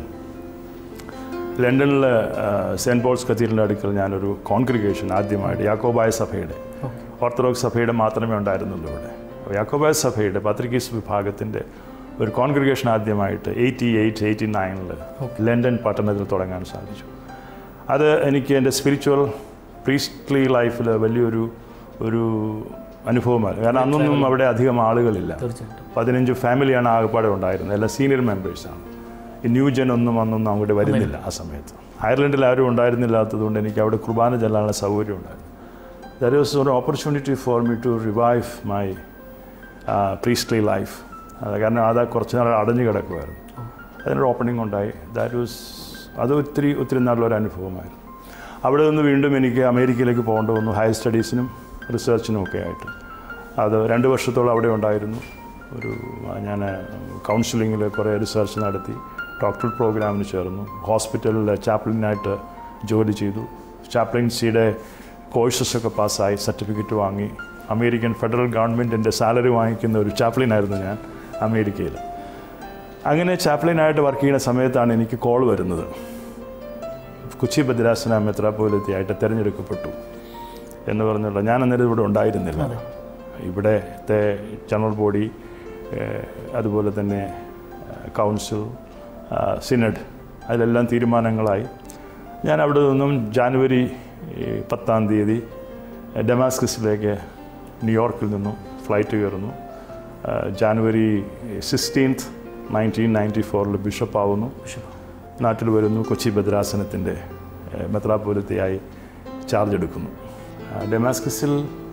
ലണ്ടനിൽ സെൻറ്റ് പോൾസ് കത്തീഡ്രലിൻ്റെ അടുക്കൽ ഞാനൊരു കോൺഗ്രിഗേഷൻ ആദ്യമായിട്ട് യാക്കോബായ സഭയുടെ ഓർത്തഡോക്സ് സഭയുടെ മാത്രമേ ഉണ്ടായിരുന്നുള്ളൂ ഇവിടെ അപ്പോൾ യാക്കോബായ സഭയുടെ പത്രികീസ് വിഭാഗത്തിൻ്റെ ഒരു കോൺഗ്രിഗേഷൻ ആദ്യമായിട്ട് എയ്റ്റി എയ്റ്റ് എയ്റ്റി നയനിൽ ലണ്ടൻ പട്ടണത്തിൽ തുടങ്ങാൻ സാധിച്ചു അത് എനിക്ക് എൻ്റെ സ്പിരിച്വൽ പ്രീസ്റ്റ്ലി ലൈഫിൽ വലിയൊരു ഒരു അനുഭവമാണ് കാരണം അന്നൊന്നും അവിടെ അധികം ആളുകളില്ല തീർച്ചയായിട്ടും പതിനഞ്ച് ഫാമിലിയാണ് ആകെപ്പാടെ ഉണ്ടായിരുന്നത് എല്ലാം സീനിയർ മെമ്പേഴ്സാണ് ഈ ന്യൂ ജൻ ഒന്നും അന്നൊന്നും അങ്ങോട്ട് വരുന്നില്ല ആ സമയത്ത് അയർലൻഡിൽ ആരും ഉണ്ടായിരുന്നില്ലാത്തതുകൊണ്ട് എനിക്ക് അവിടെ കുർബാന ചെല്ലാനുള്ള സൗകര്യം ഉണ്ടായിരുന്നു ദർ വാസ് ഒരു opportunity for me to revive my priestly life കാരണം അത് കുറച്ച് നാൾ അടഞ്ഞു കിടക്കുമായിരുന്നു അതിനൊരു ഓപ്പണിംഗ് ഉണ്ടായി ദാറ്റ് വാസ് അത് ഒത്തിരി ഒത്തിരി നല്ലൊരു അനുഭവമായിരുന്നു അവിടെ നിന്ന് വീണ്ടും എനിക്ക് അമേരിക്കയിലേക്ക് പോകേണ്ടി വന്നു ഹയർ സ്റ്റഡീസിനും റിസർച്ചിനും ഒക്കെ ആയിട്ട് അത് രണ്ട് വർഷത്തോളം അവിടെ ഉണ്ടായിരുന്നു ഒരു ഞാൻ കൗൺസിലിങ്ങിൽ കുറേ റിസർച്ച് നടത്തി ഡോക്ടറേറ്റ് പ്രോഗ്രാമിന് ചേർന്നു ഹോസ്പിറ്റലിൽ ചാപ്ലിനായിട്ട് ജോലി ചെയ്തു ചാപ്ലിൻസിയുടെ കോഴ്സസൊക്കെ പാസ്സായി സർട്ടിഫിക്കറ്റ് വാങ്ങി അമേരിക്കൻ ഫെഡറൽ ഗവൺമെൻറ്റിൻ്റെ സാലറി വാങ്ങിക്കുന്ന ഒരു ചാപ്ലിനായിരുന്നു ഞാൻ അമേരിക്കയിൽ അങ്ങനെ ചാപ്ലിനായിട്ട് വർക്ക് ചെയ്യുന്ന സമയത്താണ് എനിക്ക് കോൾ വരുന്നത് കൊച്ചി ഭദ്രാസന മെത്രാപോലിത്തിയായിട്ട് തിരഞ്ഞെടുക്കപ്പെട്ടു എന്ന് പറഞ്ഞുള്ള ഞാൻ അന്നേരം ഇവിടെ ഉണ്ടായിരുന്നില്ല ഇവിടത്തെ ജനറൽ ബോഡി ഏഹ്, അതുപോലെ തന്നെ ഏഹ്, കൗൺസിൽ ആ, സിനഡ് അതിലെല്ലാം തീരുമാനങ്ങളായി ഞാൻ അവിടെ നിന്നും ജാനുവരി ഈ, പത്താം തീയതി ഡെമാസ്കസിലേക്ക് ന്യൂയോർക്കിൽ നിന്നും ഫ്ലൈറ്റ് കയറുന്നു ആ, ജാനുവരി സിക്സ്റ്റീൻത്ത് നയൻറ്റീൻ നയൻറ്റി ഫോറിൽ ബിഷപ്പാവുന്നു നാട്ടിൽ വരുന്നു കൊച്ചി ഭദ്രാസനത്തിൻ്റെ ഏഹ്, മെത്രാപ്പോലിത്തയായി ചാർജ് എടുക്കുന്നു ആ, ഡെമാസ്കസിൽ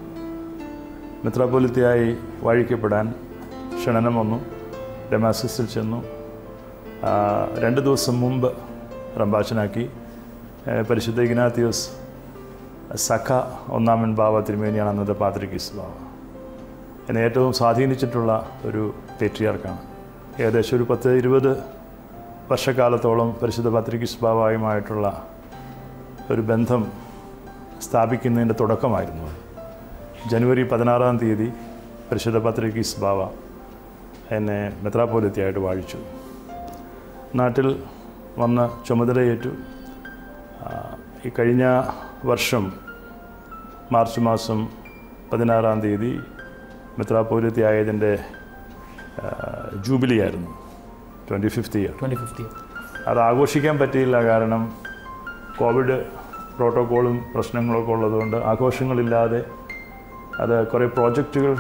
മെത്രാപ്പോലിത്തയായി വാഴിക്കപ്പെടാൻ ക്ഷണനം വന്നു ഡെമാസ്കസിൽ ചെന്നു ആ, രണ്ട് ദിവസം മുമ്പ് റംബാച്ചനാക്കി ഏഹ്, പരിശുദ്ധ ഇഗ്നാത്തിയോസ് സഖ ഒന്നാമൻ ബാവ തിരുമേനിയാണ് അന്നത്തെ പാത്രിക്കിസ് ബാവ എന്നെ ഏറ്റവും സ്വാധീനിച്ചിട്ടുള്ള ഒരു പേട്രിയാർക്കാണ് ഏകദേശം ഒരു പത്ത് ഇരുപത് വർഷക്കാലത്തോളം പരിശുദ്ധ പത്രികിസ് ബാബായുമായിട്ടുള്ള ഒരു ബന്ധം സ്ഥാപിക്കുന്നതിൻ്റെ തുടക്കമായിരുന്നു അത്. ജനുവരി പതിനാറാം തീയതി പരിശുദ്ധ പത്രികിസ് ബാബ എന്നെ മെത്രാപ്പോലിത്തിയായിട്ട് വാഴിച്ചു നാട്ടിൽ വന്ന് ചുമതലയേറ്റു ആ, ഈ കഴിഞ്ഞ വർഷം മാർച്ച് മാസം പതിനാറാം തീയതി മെത്രാപ്പോലിത്തി ആയതിൻ്റെ ജൂബിലി ആയിരുന്നു twenty fifth year twenty fifty അത് ആഘോഷിക്കാൻ പറ്റിയില്ല കാരണം കോവിഡ് പ്രോട്ടോക്കോളും പ്രശ്നങ്ങളൊക്കെ ഉള്ളതുകൊണ്ട് ആഘോഷങ്ങളില്ലാതെ അത് കുറേ പ്രോജക്റ്റുകൾ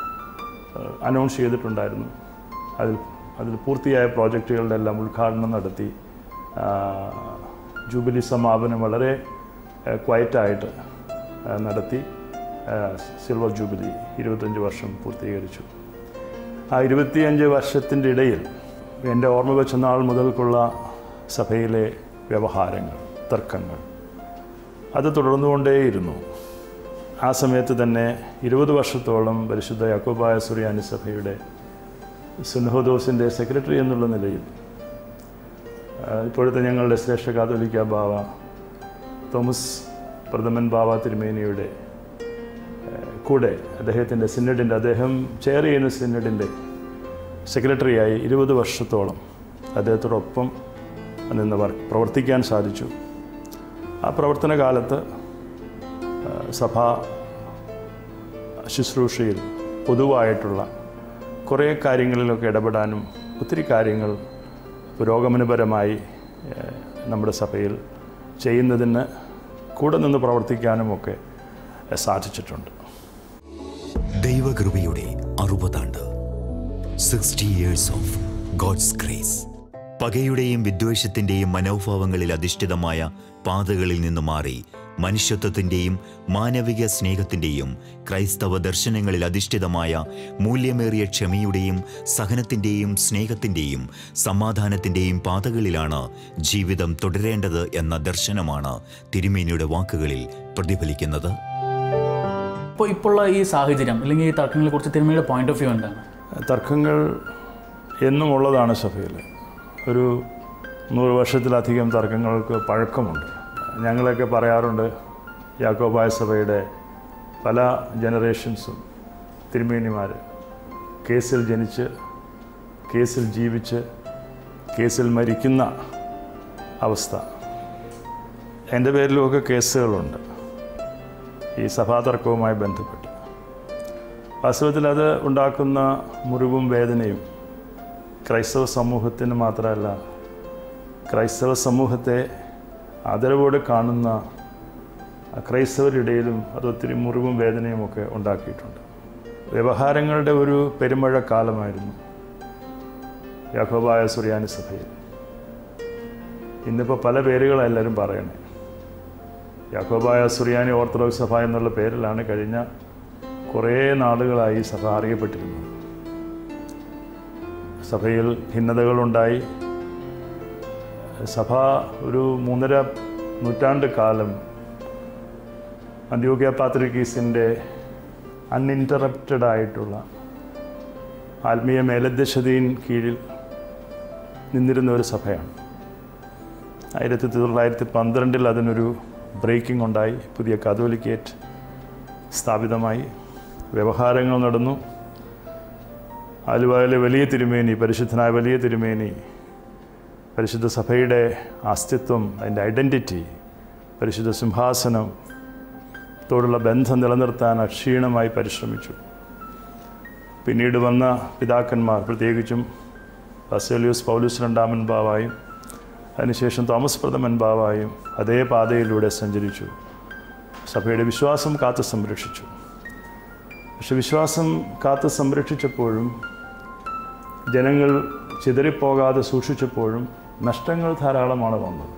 അനൗൺസ് ചെയ്തിട്ടുണ്ടായിരുന്നു അതിൽ അതിൽ പൂർത്തിയായ പ്രോജക്റ്റുകളുടെ എല്ലാം ഉദ്ഘാടനം നടത്തി ആ, ജൂബിലി സമാപനം വളരെ ക്വയറ്റായിട്ട് നടത്തി ആ, സിൽവർ ജൂബിലി ഇരുപത്തഞ്ച് വർഷം പൂർത്തീകരിച്ചു ആ ഇരുപത്തിയഞ്ച് വർഷത്തിൻ്റെ ഇടയിൽ എൻ്റെ ഓർമ്മ വെച്ച നാൾ മുതൽക്കുള്ള സഭയിലെ വ്യവഹാരങ്ങൾ തർക്കങ്ങൾ അത് തുടർന്നുകൊണ്ടേയിരുന്നു ആ സമയത്ത് തന്നെ ഇരുപത് വർഷത്തോളം പരിശുദ്ധ യാക്കോബായ സുറിയാനി സഭയുടെ സുൻഹോദോസിൻ്റെ സെക്രട്ടറി എന്നുള്ള നിലയിൽ ആ, ഇപ്പോഴത്തെ ഞങ്ങളുടെ ശ്രേഷ്ഠ കാതോലിക്ക ബാവ തോമസ് പ്രഥമൻ ബാവ തിരുമേനിയുടെ കൂടെ അദ്ദേഹത്തിൻ്റെ സിന്നഡിൻ്റെ അദ്ദേഹം ചെയർ ചെയ്യുന്ന സിന്നഡിൻ്റെ സെക്രട്ടറിയായി ഇരുപത് വർഷത്തോളം അദ്ദേഹത്തോടൊപ്പം നിന്ന് വർക്ക് പ്രവർത്തിക്കാൻ സാധിച്ചു ആ പ്രവർത്തന കാലത്ത് ആ, സഭാ ശുശ്രൂഷയിൽ പൊതുവായിട്ടുള്ള കുറേ കാര്യങ്ങളിലൊക്കെ ഇടപെടാനും ഒത്തിരി കാര്യങ്ങൾ പുരോഗമനപരമായി ഏഹ്, നമ്മുടെ സഭയിൽ ചെയ്യുന്നതിന് കൂടെ നിന്ന് പ്രവർത്തിക്കാനുമൊക്കെ ഏഹ്, സാധിച്ചിട്ടുണ്ട് ദൈവകൃപയുടെ അറുപതാണ്ട് sixty years of God's grace പകയുടെയും വിദ്വേഷത്തിൻ്റെയും മനോഭാവങ്ങളിൽ അധിഷ്ഠിതമായ പാതകളിൽ നിന്ന് മാറി മനുഷ്യത്വത്തിൻ്റെയും മാനവിക സ്നേഹത്തിൻ്റെയും ക്രൈസ്തവ ദർശനങ്ങളിൽ അധിഷ്ഠിതമായ മൂല്യമേറിയ ക്ഷമയുടെയും സഹനത്തിൻ്റെയും സ്നേഹത്തിൻ്റെയും സമാധാനത്തിൻ്റെയും പാതകളിലാണ് ജീവിതം തുടരേണ്ടത് എന്ന ദർശനമാണ് തിരുമേനിയുടെ വാക്കുകളിൽ പ്രതിഫലിക്കുന്നത് ഇപ്പോൾ ഇപ്പോഴുള്ള ഈ സാഹചര്യം അല്ലെങ്കിൽ ഈ തർക്കങ്ങളെ കുറിച്ച് തിരുമയുടെ പോയിന്റ് ഓഫ് വ്യൂ എന്താണ് തർക്കങ്ങൾ എന്നും ഉള്ളതാണ് സഭയിൽ ഒരു നൂറ് വർഷത്തിലധികം തർക്കങ്ങൾക്ക് പഴക്കമുണ്ട് ഞങ്ങളൊക്കെ പറയാറുണ്ട് യാക്കോബായ സഭയുടെ പല ജനറേഷൻസും തിരുമേനിമാർ കേസിൽ ജനിച്ച് കേസിൽ ജീവിച്ച് കേസിൽ മരിക്കുന്ന അവസ്ഥ എൻ്റെ പേരിലുമൊക്കെ കേസുകളുണ്ട് ഈ സഭാതർക്കവുമായി ബന്ധപ്പെട്ട് വാസ്തവത്തിൽ അത് ഉണ്ടാക്കുന്ന മുറിവും വേദനയും ക്രൈസ്തവ സമൂഹത്തിന് മാത്രമല്ല ക്രൈസ്തവ സമൂഹത്തെ ആദരവോടെ കാണുന്ന ആ ക്രൈസ്തവരിടയിലും അത് ഒത്തിരി മുറിവും വേദനയും ഒക്കെ ഉണ്ടാക്കിയിട്ടുണ്ട് വ്യവഹാരങ്ങളുടെ ഒരു പെരുമഴ കാലമായിരുന്നു യാക്കോബായ സുറിയാനി സഭയിൽ ഇന്നിപ്പോൾ പല പേരുകളാണ് എല്ലാവരും പറയണേ യാക്കോബായ സുറിയാനി ഓർത്തഡോക്സ് സഭ എന്നുള്ള പേരിലാണ് കഴിഞ്ഞ കുറേ നാളുകളായി സഭ അറിയപ്പെട്ടിരുന്നത് സഭയിൽ ഭിന്നതകളുണ്ടായി സഭ ഒരു മൂന്നര നൂറ്റാണ്ട് കാലം അന്ത്യോഗ്യ പാത്രിക്കീസിൻ്റെ അൺഇൻറ്ററപ്റ്റഡ് ആയിട്ടുള്ള ആത്മീയ മേലധ്യക്ഷതയിൻ കീഴിൽ നിന്നിരുന്ന ഒരു സഭയാണ് ആയിരത്തി തൊള്ളായിരത്തി പന്ത്രണ്ടിൽ അതിനൊരു ബ്രേക്കിംഗ് ഉണ്ടായി പുതിയ കാതോലിക്കേറ്റ് സ്ഥാപിതമായി വ്യവഹാരങ്ങൾ നടന്നു ആലുവയിലെ വലിയ തിരുമേനി പരിശുദ്ധനായ വലിയ തിരുമേനി പരിശുദ്ധ സഭയുടെ അസ്തിത്വം അതിൻ്റെ ഐഡൻറ്റിറ്റി പരിശുദ്ധ സിംഹാസനം ത്തോടുള്ള ബന്ധം നിലനിർത്താൻ അക്ഷീണമായി പരിശ്രമിച്ചു പിന്നീട് വന്ന പിതാക്കന്മാർ പ്രത്യേകിച്ചും ബസേലിയോസ് പൗലൂസ് രണ്ടാമൻ ബാവായും അതിനുശേഷം തോമസ് പ്രഥമൻ ബാവായും അതേ പാതയിലൂടെ സഞ്ചരിച്ചു സഭയുടെ വിശ്വാസം കാത്തു സംരക്ഷിച്ചു പക്ഷെ വിശ്വാസം കാത്തു സംരക്ഷിച്ചപ്പോഴും ജനങ്ങൾ ചിതറിപ്പോകാതെ സൂക്ഷിച്ചപ്പോഴും നഷ്ടങ്ങൾ ധാരാളമാണ് വന്നത്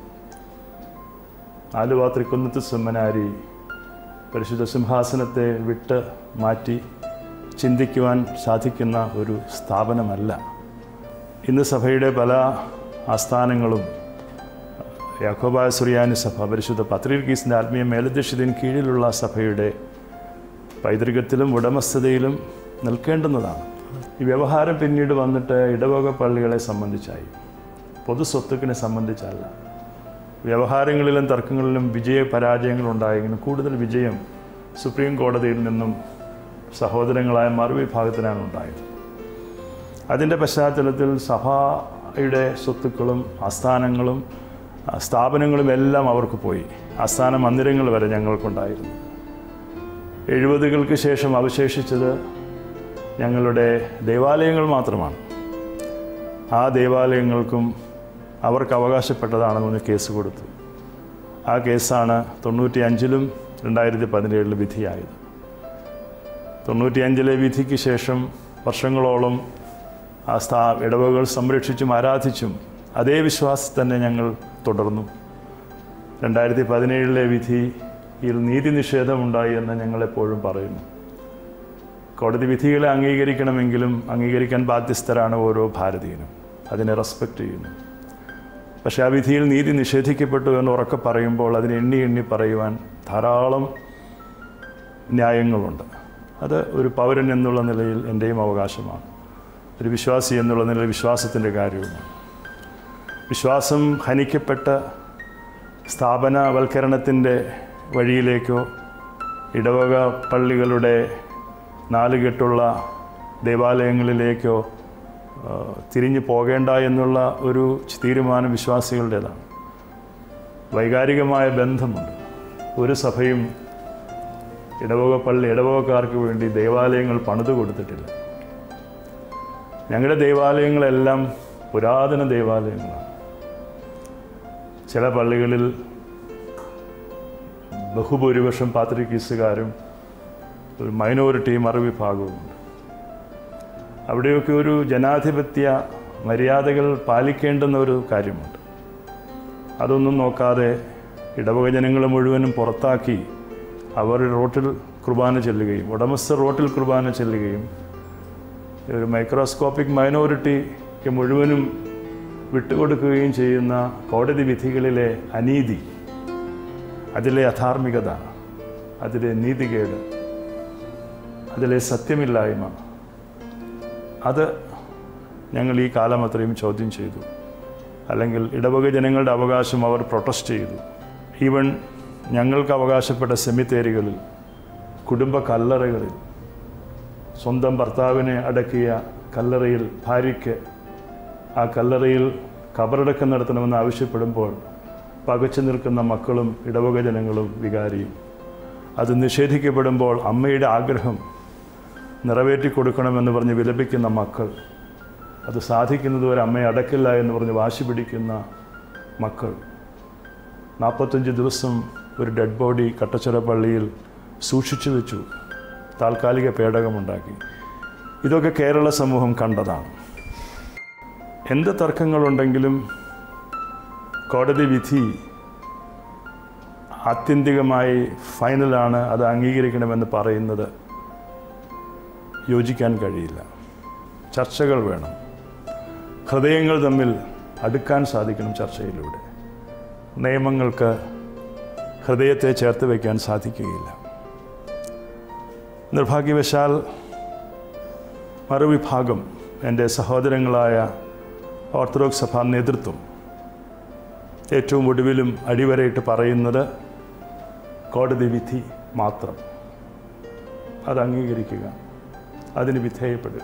ആലുവ തൃക്കുന്നത്ത് സെമ്മനാരി പരിശുദ്ധ സിംഹാസനത്തെ വിട്ട് മാറ്റി ചിന്തിക്കുവാൻ സാധിക്കുന്ന ഒരു സ്ഥാപനമല്ല ഇന്ന് സഭയുടെ പല ആസ്ഥാനങ്ങളും യാക്കോബായ സുറിയാനി സഭ പരിശുദ്ധ പത്രീർഗീസിൻ്റെ ആത്മീയ മേലധ്യക്ഷതയും കീഴിലുള്ള സഭയുടെ പൈതൃകത്തിലും ഉടമസ്ഥതയിലും നിൽക്കേണ്ടുന്നതാണ് ഈ വ്യവഹാരം പിന്നീട് വന്നിട്ട് ഇടവക പള്ളികളെ സംബന്ധിച്ചായി പൊതു സ്വത്തുക്കിനെ സംബന്ധിച്ചല്ല വ്യവഹാരങ്ങളിലും തർക്കങ്ങളിലും വിജയ പരാജയങ്ങളുണ്ടായെങ്കിലും കൂടുതൽ വിജയം സുപ്രീം കോടതിയിൽ നിന്നും സഹോദരങ്ങളായ മറുവിഭാഗത്തിനാണ് ഉണ്ടായത് അതിൻ്റെ പശ്ചാത്തലത്തിൽ സഭയുടെ സ്വത്തുക്കളും ആസ്ഥാനങ്ങളും ആ, സ്ഥാപനങ്ങളും എല്ലാം അവർക്ക് പോയി ആസ്ഥാന മന്ദിരങ്ങൾ വരെ ഞങ്ങൾക്കുണ്ടായിരുന്നു എഴുപതുകൾക്ക് ശേഷം അവശേഷിച്ചത് ഞങ്ങളുടെ ദേവാലയങ്ങൾ മാത്രമാണ് ആ ദേവാലയങ്ങൾക്കും അവർക്ക് അവകാശപ്പെട്ടതാണെന്ന് കേസ് കൊടുത്തു ആ കേസാണ് തൊണ്ണൂറ്റി അഞ്ചിലും രണ്ടായിരത്തി പതിനേഴിലും വിധിയായത് തൊണ്ണൂറ്റിയഞ്ചിലെ വിധിക്ക് ശേഷം വർഷങ്ങളോളം ആ സ്ഥാ ഇടവകൾ സംരക്ഷിച്ചും ആരാധിച്ചും അതേ വിശ്വാസത്തിൽ തന്നെ ഞങ്ങൾ തുടർന്നു രണ്ടായിരത്തി പതിനേഴിലെ വിധിയിൽ നീതി നിഷേധമുണ്ടായി എന്ന് ഞങ്ങളെപ്പോഴും പറയുന്നു കോടതി വിധികളെ അംഗീകരിക്കണമെങ്കിലും അംഗീകരിക്കാൻ ബാധ്യസ്ഥരാണ് ഓരോ ഭാരതീയനും അതിനെ റെസ്പെക്റ്റ് ചെയ്യുന്നു പക്ഷേ ആ വിധിയിൽ നീതി നിഷേധിക്കപ്പെട്ടു എന്ന് ഉറക്കെ പറയുമ്പോൾ അതിനെ എണ്ണി എണ്ണി പറയുവാൻ ധാരാളം ന്യായങ്ങളുണ്ട് അത് ഒരു പൗരൻ എന്നുള്ള നിലയിൽ എൻ്റെയും അവകാശമാണ് ഒരു വിശ്വാസി എന്നുള്ള നിലയിൽ വിശ്വാസത്തിൻ്റെ കാര്യവുമാണ് വിശ്വാസം ഹനിക്കപ്പെട്ട സ്ഥാപനവൽക്കരണത്തിൻ്റെ വഴിയിലേക്കോ ഇടവക പള്ളികളുടെ നാലുകെട്ടുള്ള ദേവാലയങ്ങളിലേക്കോ ആ, തിരിഞ്ഞു പോകേണ്ട എന്നുള്ള ഒരു തീരുമാനം വിശ്വാസികളുടേതാണ് വൈകാരികമായ ബന്ധമുണ്ട് ഒരു സഭയും ഇടവക പള്ളി ഇടവകക്കാർക്ക് വേണ്ടി ദേവാലയങ്ങൾ പണിതു കൊടുത്തിട്ടില്ല ഞങ്ങളുടെ ദേവാലയങ്ങളെല്ലാം പുരാതന ദേവാലയങ്ങളാണ് ചില പള്ളികളിൽ ബഹുഭൂരിപക്ഷം പാത്രികീസുകാരും ഒരു മൈനോറിറ്റി മറുവിഭാഗവുമുണ്ട് അവിടെയൊക്കെ ഒരു ജനാധിപത്യ മര്യാദകൾ പാലിക്കേണ്ടുന്ന ഒരു കാര്യമുണ്ട് അതൊന്നും നോക്കാതെ ഇടവക ജനങ്ങളെ മുഴുവനും പുറത്താക്കി അവർ റോട്ടിൽ കുർബാന ചെല്ലുകയും ഉടമസ്ഥർ റോട്ടിൽ കുർബാന ചെല്ലുകയും ഒരു മൈക്രോസ്കോപ്പിക് മൈനോറിറ്റിക്ക് മുഴുവനും വിട്ടുകൊടുക്കുകയും ചെയ്യുന്ന കോടതി വിധികളിലെ അനീതി അതിലെ അധാർമികത അതിലെ നീതികേട് അതിലെ സത്യമില്ലായ്മ അത് ഞങ്ങൾ ഈ കാലം അത്രയും ചോദ്യം ചെയ്തു അല്ലെങ്കിൽ ഇടവക ജനങ്ങളുടെ അവകാശം അവർ പ്രൊട്ടസ്റ്റ് ചെയ്തു ഈവൻ ഞങ്ങൾക്ക് അവകാശപ്പെട്ട സെമിത്തേരികളിൽ കുടുംബ കല്ലറകളിൽ സ്വന്തം ഭർത്താവിനെ അടക്കിയ കല്ലറയിൽ ഭാര്യയ്ക്ക് ആ കല്ലറയിൽ കബറടക്കം നടത്തണമെന്ന് ആവശ്യപ്പെടുമ്പോൾ പകച്ചു നിൽക്കുന്ന മക്കളും ഇടവക ജനങ്ങളും വികാരിയും അത് നിഷേധിക്കപ്പെടുമ്പോൾ അമ്മയുടെ ആഗ്രഹം നിറവേറ്റി കൊടുക്കണമെന്ന് പറഞ്ഞ് വിലപിക്കുന്ന മക്കൾ അത് സാധിക്കുന്നതുവരെ അമ്മയെ അടക്കില്ല എന്ന് പറഞ്ഞ് വാശി പിടിക്കുന്ന മക്കൾ നാൽപ്പത്തഞ്ച് ദിവസം ഒരു ഡെഡ് ബോഡി കട്ടച്ചിറ പള്ളിയിൽ സൂക്ഷിച്ചു വെച്ചു താൽക്കാലിക പേടകമുണ്ടാക്കി ഇതൊക്കെ കേരള സമൂഹം കണ്ടതാണ് എന്ത് തർക്കങ്ങളുണ്ടെങ്കിലും കോടതി വിധി ആത്യന്തികമായി ഫൈനലാണ് അത് അംഗീകരിക്കണമെന്ന് പറയുന്നത് യോജിക്കാൻ കഴിയില്ല ചർച്ചകൾ വേണം ഹൃദയങ്ങൾ തമ്മിൽ അടുക്കാൻ സാധിക്കണം ചർച്ചയിലൂടെ നിയമങ്ങൾക്ക് ഹൃദയത്തെ ചേർത്ത് വയ്ക്കാൻ സാധിക്കുകയില്ല നിർഭാഗ്യവശാൽ മറുവിഭാഗം എൻ്റെ സഹോദരങ്ങളായ ഓർത്തഡോക്സ് സഭാ നേതൃത്വം ഏറ്റവും ഒടുവിലും അടിവരയിട്ട് പറയുന്നത് കോടതി വിധി മാത്രം അത് അംഗീകരിക്കുക അതിന് വിധേയപ്പെടുക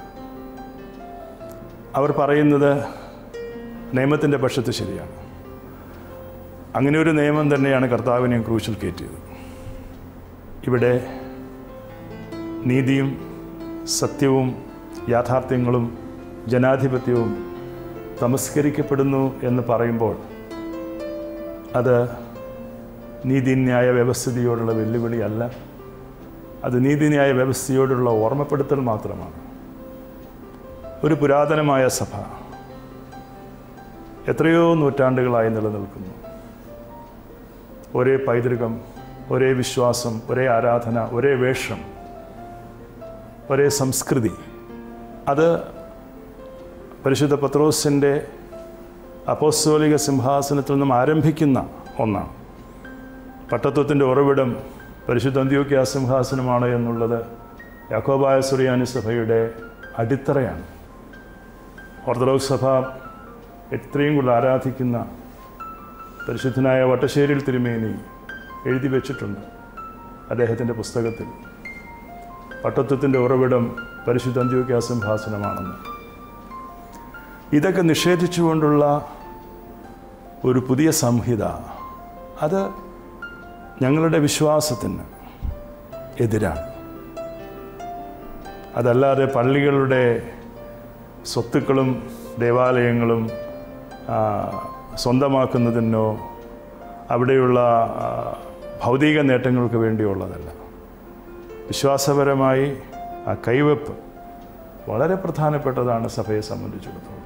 അവർ പറയുന്നത് നിയമത്തിൻ്റെ പക്ഷത്ത് ശരിയാണ് അങ്ങനെ ഒരു നിയമം തന്നെയാണ് കർത്താവിനെയും ക്രൂശിൽ കയറ്റിയത് ഇവിടെ നീതിയും സത്യവും യാഥാർത്ഥ്യങ്ങളും ജനാധിപത്യവും തമസ്കരിക്കപ്പെടുന്നു എന്ന് പറയുമ്പോൾ അത് നീതിന്യായ വ്യവസ്ഥിതിയോടുള്ള വെല്ലുവിളിയല്ല അത് നീതിന്യായ വ്യവസ്ഥയോടുള്ള ഓർമ്മപ്പെടുത്തൽ മാത്രമാണ് ഒരു പുരാതനമായ സഭ എത്രയോ നൂറ്റാണ്ടുകളായി നിലനിൽക്കുന്നു ഒരേ പൈതൃകം ഒരേ വിശ്വാസം ഒരേ ആരാധന ഒരേ വേഷം ഒരേ സംസ്കൃതി അത് പരിശുദ്ധ പത്രോസിൻ്റെ അപ്പോസ്തോലിക സിംഹാസനത്തിൽ നിന്നും ആരംഭിക്കുന്ന ഒന്നാണ് പട്ടത്വത്തിൻ്റെ ഉറവിടം പരിശുദ്ധ അന്ത്യോക്യ സിംഹാസനമാണ് എന്നുള്ളത് യാക്കോബായ സുറിയാനി സഭയുടെ അടിത്തറയാണ് ഓർത്തഡോക്സ് സഭ എത്രയും കൂടുതൽ ആരാധിക്കുന്ന പരിശുദ്ധനായ വട്ടശ്ശേരിൽ തിരുമേനി എഴുതി വെച്ചിട്ടുണ്ട് അദ്ദേഹത്തിൻ്റെ പുസ്തകത്തിൽ പട്ടത്വത്തിൻ്റെ ഉറവിടം പരിശുദ്ധ അന്ത്യോക്യ സിംഹാസനമാണെന്ന് ഇതൊക്കെ നിഷേധിച്ചുകൊണ്ടുള്ള ഒരു പുതിയ സംഹിത അത് ഞങ്ങളുടെ വിശ്വാസത്തിന് എതിരാണ് അതല്ലാതെ പള്ളികളുടെ സ്വത്തുക്കളും ദേവാലയങ്ങളും ആ, സ്വന്തമാക്കുന്നതിനോ അവിടെയുള്ള ആ, ഭൗതിക നേട്ടങ്ങൾക്ക് വേണ്ടിയുള്ളതല്ല വിശ്വാസപരമായി ആ കൈവെപ്പ് വളരെ പ്രധാനപ്പെട്ടതാണ് സഭയെ സംബന്ധിച്ചിടത്തോളം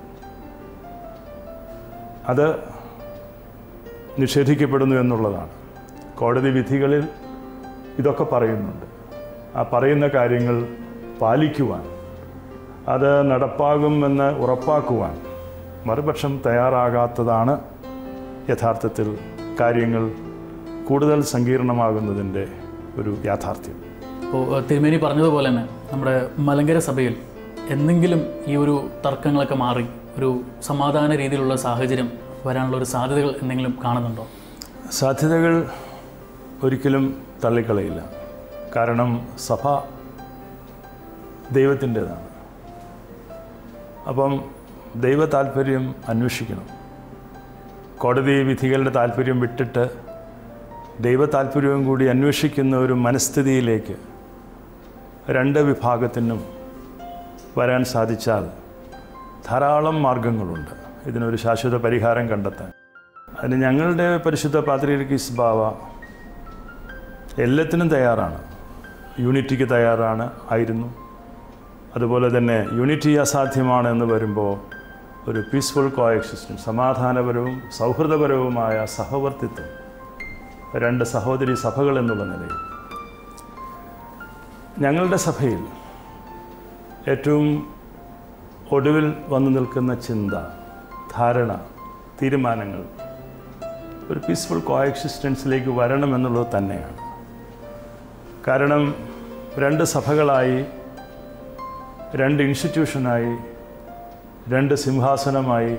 അത് നിഷേധിക്കപ്പെടുന്നു എന്നുള്ളതാണ് കോടതി വിധികളിൽ ഇതൊക്കെ പറയുന്നുണ്ട് ആ പറയുന്ന കാര്യങ്ങൾ പാലിക്കുവാൻ അത് നടപ്പാകുമെന്ന് ഉറപ്പാക്കുവാൻ മറുപക്ഷം തയ്യാറാകാത്തതാണ് യഥാർത്ഥത്തിൽ കാര്യങ്ങൾ കൂടുതൽ സങ്കീർണമാകുന്നതിൻ്റെ ഒരു യാഥാർത്ഥ്യം ഇപ്പോൾ ഏഹ്, തിരുമേനി പറഞ്ഞതുപോലെ തന്നെ നമ്മുടെ മലങ്കര സഭയിൽ എന്തെങ്കിലും ഈ ഒരു തർക്കങ്ങളൊക്കെ മാറി ഒരു സമാധാന രീതിയിലുള്ള സാഹചര്യം വരാനുള്ള ഒരു സാധ്യതകൾ എന്തെങ്കിലും കാണുന്നുണ്ടോ സാധ്യതകൾ ഒരിക്കലും തള്ളിക്കളയില്ല കാരണം സഭ ദൈവത്തിൻ്റെതാണ് അപ്പം ദൈവ താല്പര്യം അന്വേഷിക്കണം കോടതി വിധികളുടെ താല്പര്യം വിട്ടിട്ട് ദൈവ താല്പര്യവും കൂടി അന്വേഷിക്കുന്ന ഒരു മനസ്ഥിതിയിലേക്ക് രണ്ട് വിഭാഗത്തിനും വരാൻ സാധിച്ചാൽ ധാരാളം മാർഗങ്ങളുണ്ട് ഇതിനൊരു ശാശ്വത പരിഹാരം കണ്ടെത്താൻ അതിന് ഞങ്ങളുടെ പരിശുദ്ധ പാത്രീർക്കീസ് ബാവ എല്ലാത്തിനും തയ്യാറാണ് യൂണിറ്റിക്ക് തയ്യാറാണ് ആയിരുന്നു അതുപോലെ തന്നെ യൂണിറ്റി അസാധ്യമാണ് എന്ന് വരുമ്പോൾ ഒരു പീസ്ഫുൾ കോ എക്സിസ്റ്റൻസ് സമാധാനപരവും സൗഹൃദപരവുമായ സഹവർത്തിത്വം രണ്ട് സഹോദരി സഭകൾ എന്നുള്ള നിലയിൽ ഞങ്ങളുടെ സഭയിൽ ഏറ്റവും ഒടുവിൽ വന്നു നിൽക്കുന്ന ചിന്ത ധാരണ തീരുമാനങ്ങൾ ഒരു പീസ്ഫുൾ കോ എക്സിസ്റ്റൻസിലേക്ക് വരണമെന്നുള്ളത് തന്നെയാണ് കാരണം രണ്ട് സഭകളായി രണ്ട് ഇൻസ്റ്റിറ്റ്യൂഷനായി രണ്ട് സിംഹാസനമായി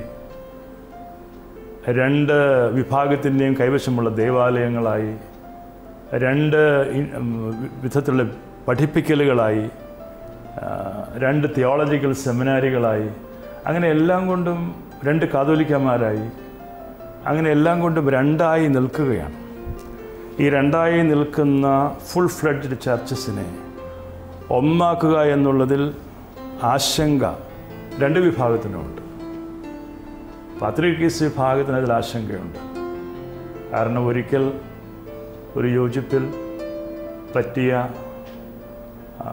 രണ്ട് വിഭാഗത്തിൻ്റെയും കൈവശമുള്ള ദേവാലയങ്ങളായി രണ്ട് ഇ- ഉം, വിധത്തിലുള്ള പഠിപ്പിക്കലുകളായി ആ, രണ്ട് തിയോളജിക്കൽ സെമിനാരികളായി അങ്ങനെ എല്ലാം കൊണ്ടും രണ്ട് കാതോലിക്കന്മാരായി അങ്ങനെ എല്ലാം കൊണ്ടും രണ്ടായി നിൽക്കുകയാണ് ഈ രണ്ടായി നിൽക്കുന്ന ഫുൾ ഫ്ലഡ്ജ്ഡ് ചർച്ചസിനെ ഒന്നാക്കുക എന്നുള്ളതിൽ ആശങ്ക രണ്ട് വിഭാഗത്തിനുമുണ്ട് പത്രികീസ് വിഭാഗത്തിന് അതിൽ ആശങ്കയുണ്ട് കാരണം ഒരിക്കൽ ഒരു യോജിപ്പിൽ പറ്റിയ ആ,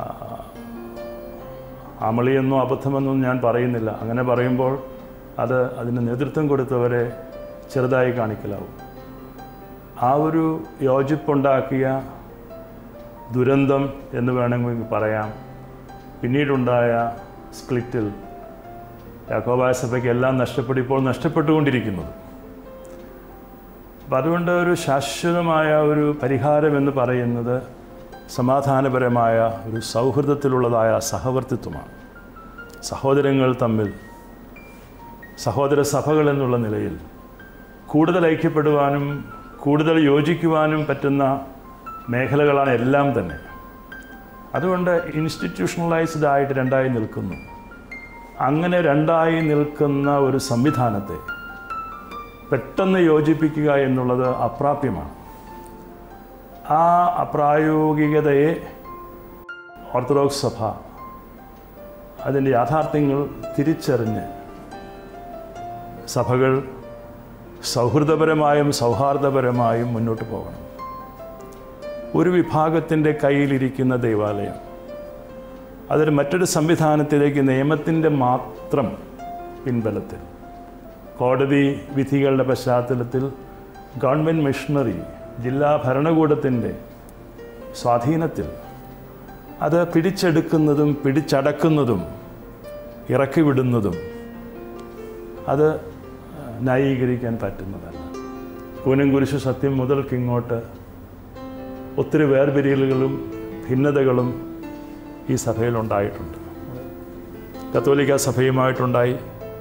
അമളിയെന്നോ അബദ്ധമെന്നോ ഞാൻ പറയുന്നില്ല അങ്ങനെ പറയുമ്പോൾ അത് അതിന് നേതൃത്വം കൊടുത്തവരെ ചെറുതായി കാണിക്കലാവും ആ ഒരു യോജിപ്പുണ്ടാക്കിയ ദുരന്തം എന്ന് വേണമെങ്കിൽ പറയാം പിന്നീടുണ്ടായ സ്പ്ലിറ്റിൽ യാക്കോബായ സഭയ്ക്ക് എല്ലാം നഷ്ടപ്പെട്ടു ഇപ്പോൾ നഷ്ടപ്പെട്ടുകൊണ്ടിരിക്കുന്നത് അപ്പം അതുകൊണ്ട് ഒരു ശാശ്വതമായ ഒരു പരിഹാരം എന്ന് പറയുന്നത് സമാധാനപരമായ ഒരു സൗഹൃദത്തിലുള്ളതായ സഹവർത്തിത്വമാണ് സഹോദരങ്ങൾ തമ്മിൽ സഹോദര സഭകൾ എന്നുള്ള നിലയിൽ കൂടുതൽ ഐക്യപ്പെടുവാനും കൂടുതൽ യോജിക്കുവാനും പറ്റുന്ന മേഖലകളാണ് എല്ലാം തന്നെ അതുകൊണ്ട് ഇൻസ്റ്റിറ്റ്യൂഷണലൈസ്ഡ് ആയിട്ട് രണ്ടായി നിൽക്കുന്നു അങ്ങനെ രണ്ടായി നിൽക്കുന്ന ഒരു സംവിധാനത്തെ പെട്ടെന്ന് യോജിപ്പിക്കുക എന്നുള്ളത് അപ്രാപ്യമാണ് ആ അപ്രായോഗികതയെ ഓർത്തഡോക്സ് സഭ അതിൻ്റെ യാഥാർത്ഥ്യങ്ങൾ തിരിച്ചറിഞ്ഞ് സഭകൾ സൗഹൃദപരമായും സൗഹാർദ്ദപരമായും മുന്നോട്ട് പോകണം ഒരു വിഭാഗത്തിൻ്റെ കയ്യിലിരിക്കുന്ന ദൈവാലയം അതൊരു മറ്റൊരു സംവിധാനത്തിലേക്ക് നിയമത്തിൻ്റെ മാത്രം പിൻബലത്തിൽ കോടതി വിധികളുടെ പശ്ചാത്തലത്തിൽ ഗവൺമെൻറ് മിഷണറി ജില്ലാ ഭരണകൂടത്തിൻ്റെ സ്വാധീനത്തിൽ അത് പിടിച്ചെടുക്കുന്നതും പിടിച്ചടക്കുന്നതും ഇറക്കി വിടുന്നതും അത് ന്യായീകരിക്കാൻ പറ്റുന്നതല്ല കൂനം കുരിശ് സത്യം മുതൽക്കിങ്ങോട്ട് ഒത്തിരി വേർപിരിയലുകളും ഭിന്നതകളും ഈ സഭയിൽ ഉണ്ടായിട്ടുണ്ട് കത്തോലിക്ക സഭയുമായിട്ടുണ്ടായി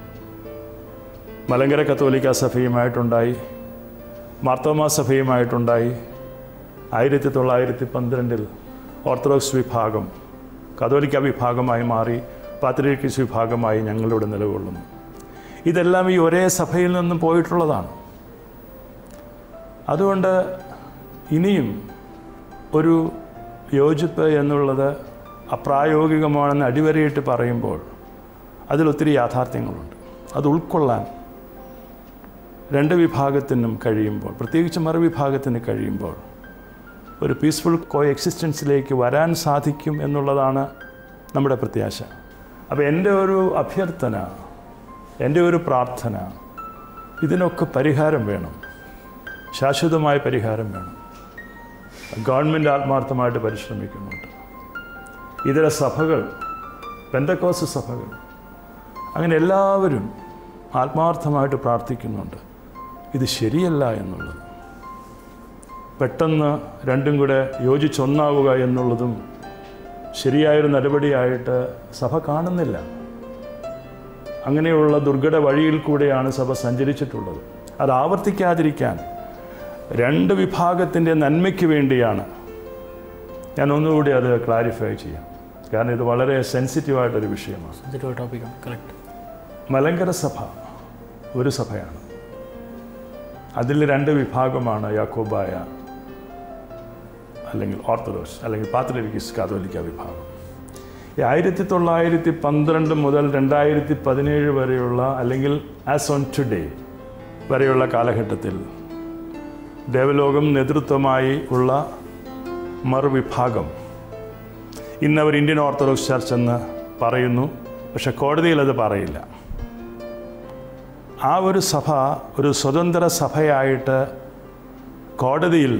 മലങ്കര കത്തോലിക്ക സഭയുമായിട്ടുണ്ടായി മാർത്തോമാ സഭയുമായിട്ടുണ്ടായി ആയിരത്തി തൊള്ളായിരത്തി പന്ത്രണ്ടിൽ ഓർത്തഡോക്സ് വിഭാഗം കത്തോലിക്ക വിഭാഗമായി മാറി പാത്രിയർക്കിസ് വിഭാഗമായി ഞങ്ങളിവിടെ നിലകൊള്ളുന്നു ഇതെല്ലാം ഈ ഒരേ സഭയിൽ നിന്നും പോയിട്ടുള്ളതാണ് അതുകൊണ്ട് ഇനിയും ഒരു യോജിപ്പ് എന്നുള്ളത് അപ്രായോഗികമാണെന്ന് അടിവരയിട്ട് പറയുമ്പോൾ അതിലൊത്തിരി യാഥാർത്ഥ്യങ്ങളുണ്ട് അത് ഉൾക്കൊള്ളാൻ രണ്ട് വിഭാഗത്തിനും കഴിയുമ്പോൾ പ്രത്യേകിച്ച് മറുവിഭാഗത്തിന് കഴിയുമ്പോൾ ഒരു പീസ്ഫുൾ കോ എക്സിസ്റ്റൻസിലേക്ക് വരാൻ സാധിക്കും എന്നുള്ളതാണ് നമ്മുടെ പ്രത്യാശ അപ്പോൾ എൻ്റെ ഒരു അഭ്യർത്ഥന എൻ്റെ ഒരു പ്രാർത്ഥന ഇതിനൊക്കെ പരിഹാരം വേണം ശാശ്വതമായ പരിഹാരം വേണം ഗവൺമെൻറ് ആത്മാർത്ഥമായിട്ട് പരിശ്രമിക്കുന്നുണ്ട് ഇതര സഭകൾ പെന്തക്കോസ് സഭകൾ അങ്ങനെ എല്ലാവരും ആത്മാർത്ഥമായിട്ട് പ്രാർത്ഥിക്കുന്നുണ്ട് ഇത് ശരിയല്ല എന്നുള്ളത് പെട്ടെന്ന് രണ്ടും കൂടെ യോജിച്ചൊന്നാവുക എന്നുള്ളതും ശരിയായൊരു നടപടിയായിട്ട് സഭ കാണുന്നില്ല അങ്ങനെയുള്ള ദുർഘട വഴിയിൽ കൂടെയാണ് സഭ സഞ്ചരിച്ചിട്ടുള്ളത് അത് ആവർത്തിക്കാതിരിക്കാൻ രണ്ട് വിഭാഗത്തിൻ്റെ നന്മയ്ക്ക് വേണ്ടിയാണ് ഞാൻ ഒന്നുകൂടി അത് ക്ലാരിഫൈ ചെയ്യാം കാരണം ഇത് വളരെ സെൻസിറ്റീവായിട്ടൊരു വിഷയമാണ് സെൻസിറ്റീവ് ടോപ്പിക്കാണ് കറക്റ്റ് മലങ്കര സഭ ഒരു സഭയാണ് അതിൽ രണ്ട് വിഭാഗമാണ് യാക്കോബായ അല്ലെങ്കിൽ ഓർത്തഡോക്സ് അല്ലെങ്കിൽ പാത്രിക്കിസ് കാതോലിക്ക വിഭാഗം ഈ ആയിരത്തി തൊള്ളായിരത്തി പന്ത്രണ്ട് മുതൽ രണ്ടായിരത്തി പതിനേഴ് വരെയുള്ള അല്ലെങ്കിൽ ആസ് ഓൺ ടുഡേ വരെയുള്ള കാലഘട്ടത്തിൽ ദേവലോകം നേതൃത്വമായി ഉള്ള മറുവിഭാഗം ഇന്നവർ ഇന്ത്യൻ ഓർത്തഡോക്സ് ചർച്ച് എന്ന് പറയുന്നു പക്ഷെ കോടതിയിൽ അത് പറയില്ല ആ ഒരു സഭ ഒരു സ്വതന്ത്ര സഭയായിട്ട് കോടതിയിൽ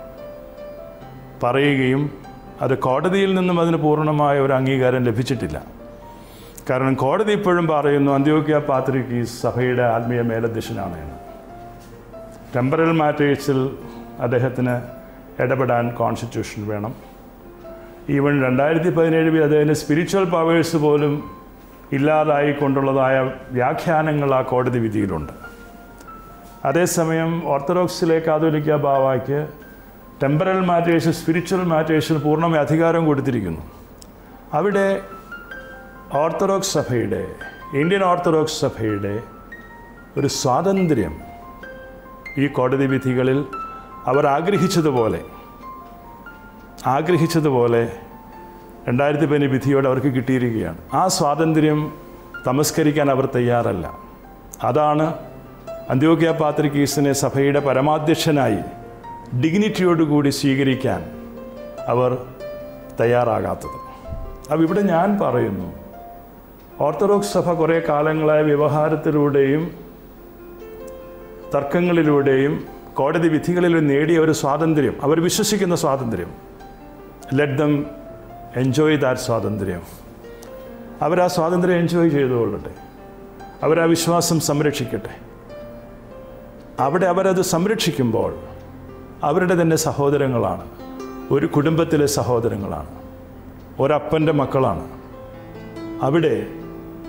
പറയുകയും അത് കോടതിയിൽ നിന്നും അതിന് പൂർണ്ണമായ ഒരു അംഗീകാരം ലഭിച്ചിട്ടില്ല കാരണം കോടതി ഇപ്പോഴും പറയുന്നു അന്ത്യോക്യ പാത്രിക് ഈ സഭയുടെ ആത്മീയ മേലധ്യക്ഷനാണ് എന്ന് ടെമ്പറൽ മാറ്റേഴ്സിൽ അദ്ദേഹത്തിന് ഇടപെടാൻ കോൺസ്റ്റിറ്റ്യൂഷൻ വേണം ഈവൻ രണ്ടായിരത്തി പതിനേഴിൽ അദ്ദേഹത്തിൻ്റെ സ്പിരിച്വൽ പവേഴ്സ് പോലും ഇല്ലാതായിക്കൊണ്ടുള്ളതായ വ്യാഖ്യാനങ്ങൾ ആ കോടതി വിധിയിലുണ്ട് അതേസമയം ഓർത്തഡോക്സിലെ കാതോലിക്ക ബാവായ്ക്ക് ടെമ്പറൽ മാറ്റേഴ്സ് സ്പിരിച്വൽ മാറ്റേഴ്സിന് പൂർണ്ണമായ അധികാരം കൊടുത്തിരിക്കുന്നു അവിടെ ഓർത്തഡോക്സ് സഭയുടെ ഇന്ത്യൻ ഓർത്തഡോക്സ് സഭയുടെ ഒരു സ്വാതന്ത്ര്യം ഈ കോടതി വിധികളിൽ അവർ ആഗ്രഹിച്ചതുപോലെ ആഗ്രഹിച്ചതുപോലെ രണ്ടായിരത്തി പതിന് വിധിയോട് അവർക്ക് കിട്ടിയിരിക്കുകയാണ് ആ സ്വാതന്ത്ര്യം തമസ്കരിക്കാൻ അവർ തയ്യാറല്ല അതാണ് അന്ത്യോക്യ പാത്രികീസിനെ സഭയുടെ പരമാധ്യക്ഷനായി ഡിഗ്നിറ്റിയോടുകൂടി സ്വീകരിക്കാൻ അവർ തയ്യാറാകാത്തത് അപ്പോൾ ഇവിടെ ഞാൻ പറയുന്നു ഓർത്തഡോക്സ് സഭ കുറേ കാലങ്ങളായ വ്യവഹാരത്തിലൂടെയും തർക്കങ്ങളിലൂടെയും കോടതി വിധികളിലും നേടിയ ഒരു സ്വാതന്ത്ര്യം അവർ വിശ്വസിക്കുന്ന സ്വാതന്ത്ര്യം ലെറ്റ് ദം എൻജോയ് ദാറ്റ് സ്വാതന്ത്ര്യം അവരാ സ്വാതന്ത്ര്യം എൻജോയ് ചെയ്തുകൊള്ളട്ടെ അവരാ വിശ്വാസം സംരക്ഷിക്കട്ടെ അവിടെ അവരത് സംരക്ഷിക്കുമ്പോൾ അവരുടെ തന്നെ സഹോദരങ്ങളാണ് ഒരു കുടുംബത്തിലെ സഹോദരങ്ങളാണ് ഒരപ്പൻ്റെ മക്കളാണ് അവിടെ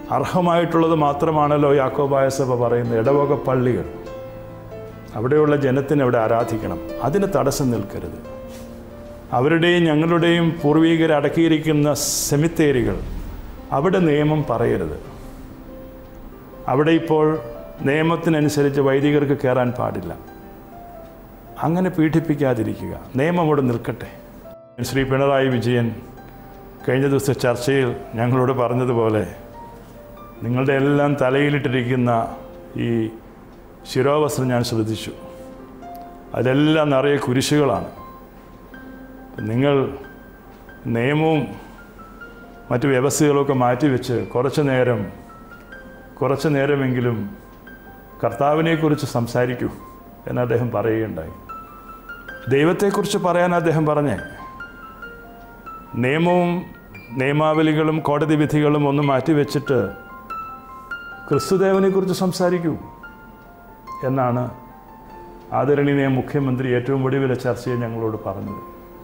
അർഹമായിട്ടുള്ളത് മാത്രമാണല്ലോ യാക്കോബായ സഭ പറയുന്നത് ഇടവക പള്ളികൾ അവിടെയുള്ള ജനത്തിന് അവിടെ ആരാധിക്കണം അതിന് തടസ്സം നിൽക്കരുത് അവരുടെയും ഞങ്ങളുടെയും പൂർവീകർ അടക്കിയിരിക്കുന്ന സെമിത്തേരികൾ അവിടെ നിയമം പറയരുത് അവിടെ ഇപ്പോൾ നിയമത്തിനനുസരിച്ച് വൈദികർക്ക് കയറാൻ പാടില്ല അങ്ങനെ പീഡിപ്പിക്കാതിരിക്കുക നിയമം അവിടെ നിൽക്കട്ടെ ശ്രീ പിണറായി വിജയൻ കഴിഞ്ഞ ദിവസത്തെ ചർച്ചയിൽ ഞങ്ങളോട് പറഞ്ഞതുപോലെ നിങ്ങളുടെ എല്ലാം തലയിലിട്ടിരിക്കുന്ന ഈ ശിരോവസ്ത്രം ഞാൻ ശ്രദ്ധിച്ചു അതിലെല്ലാം നിറയെ കുരിശുകളാണ് നിങ്ങൾ നിയമവും മറ്റു വ്യവസ്ഥകളൊക്കെ മാറ്റിവെച്ച് കുറച്ച് നേരം കുറച്ച് നേരമെങ്കിലും കർത്താവിനെക്കുറിച്ച് സംസാരിക്കൂ എന്ന് അദ്ദേഹം പറയുകയുണ്ടായി ദൈവത്തെക്കുറിച്ച് പറയാൻ അദ്ദേഹം പറഞ്ഞേ നിയമവും നിയമാവലികളും കോടതി വിധികളും ഒന്നും മാറ്റിവെച്ചിട്ട് ക്രിസ്തുദേവനെക്കുറിച്ച് സംസാരിക്കൂ എന്നാണ് ആദരണീയ മുഖ്യമന്ത്രി ഏറ്റവും ഒടുവിലെ ചർച്ചയിൽ ഞങ്ങളോട് പറഞ്ഞത്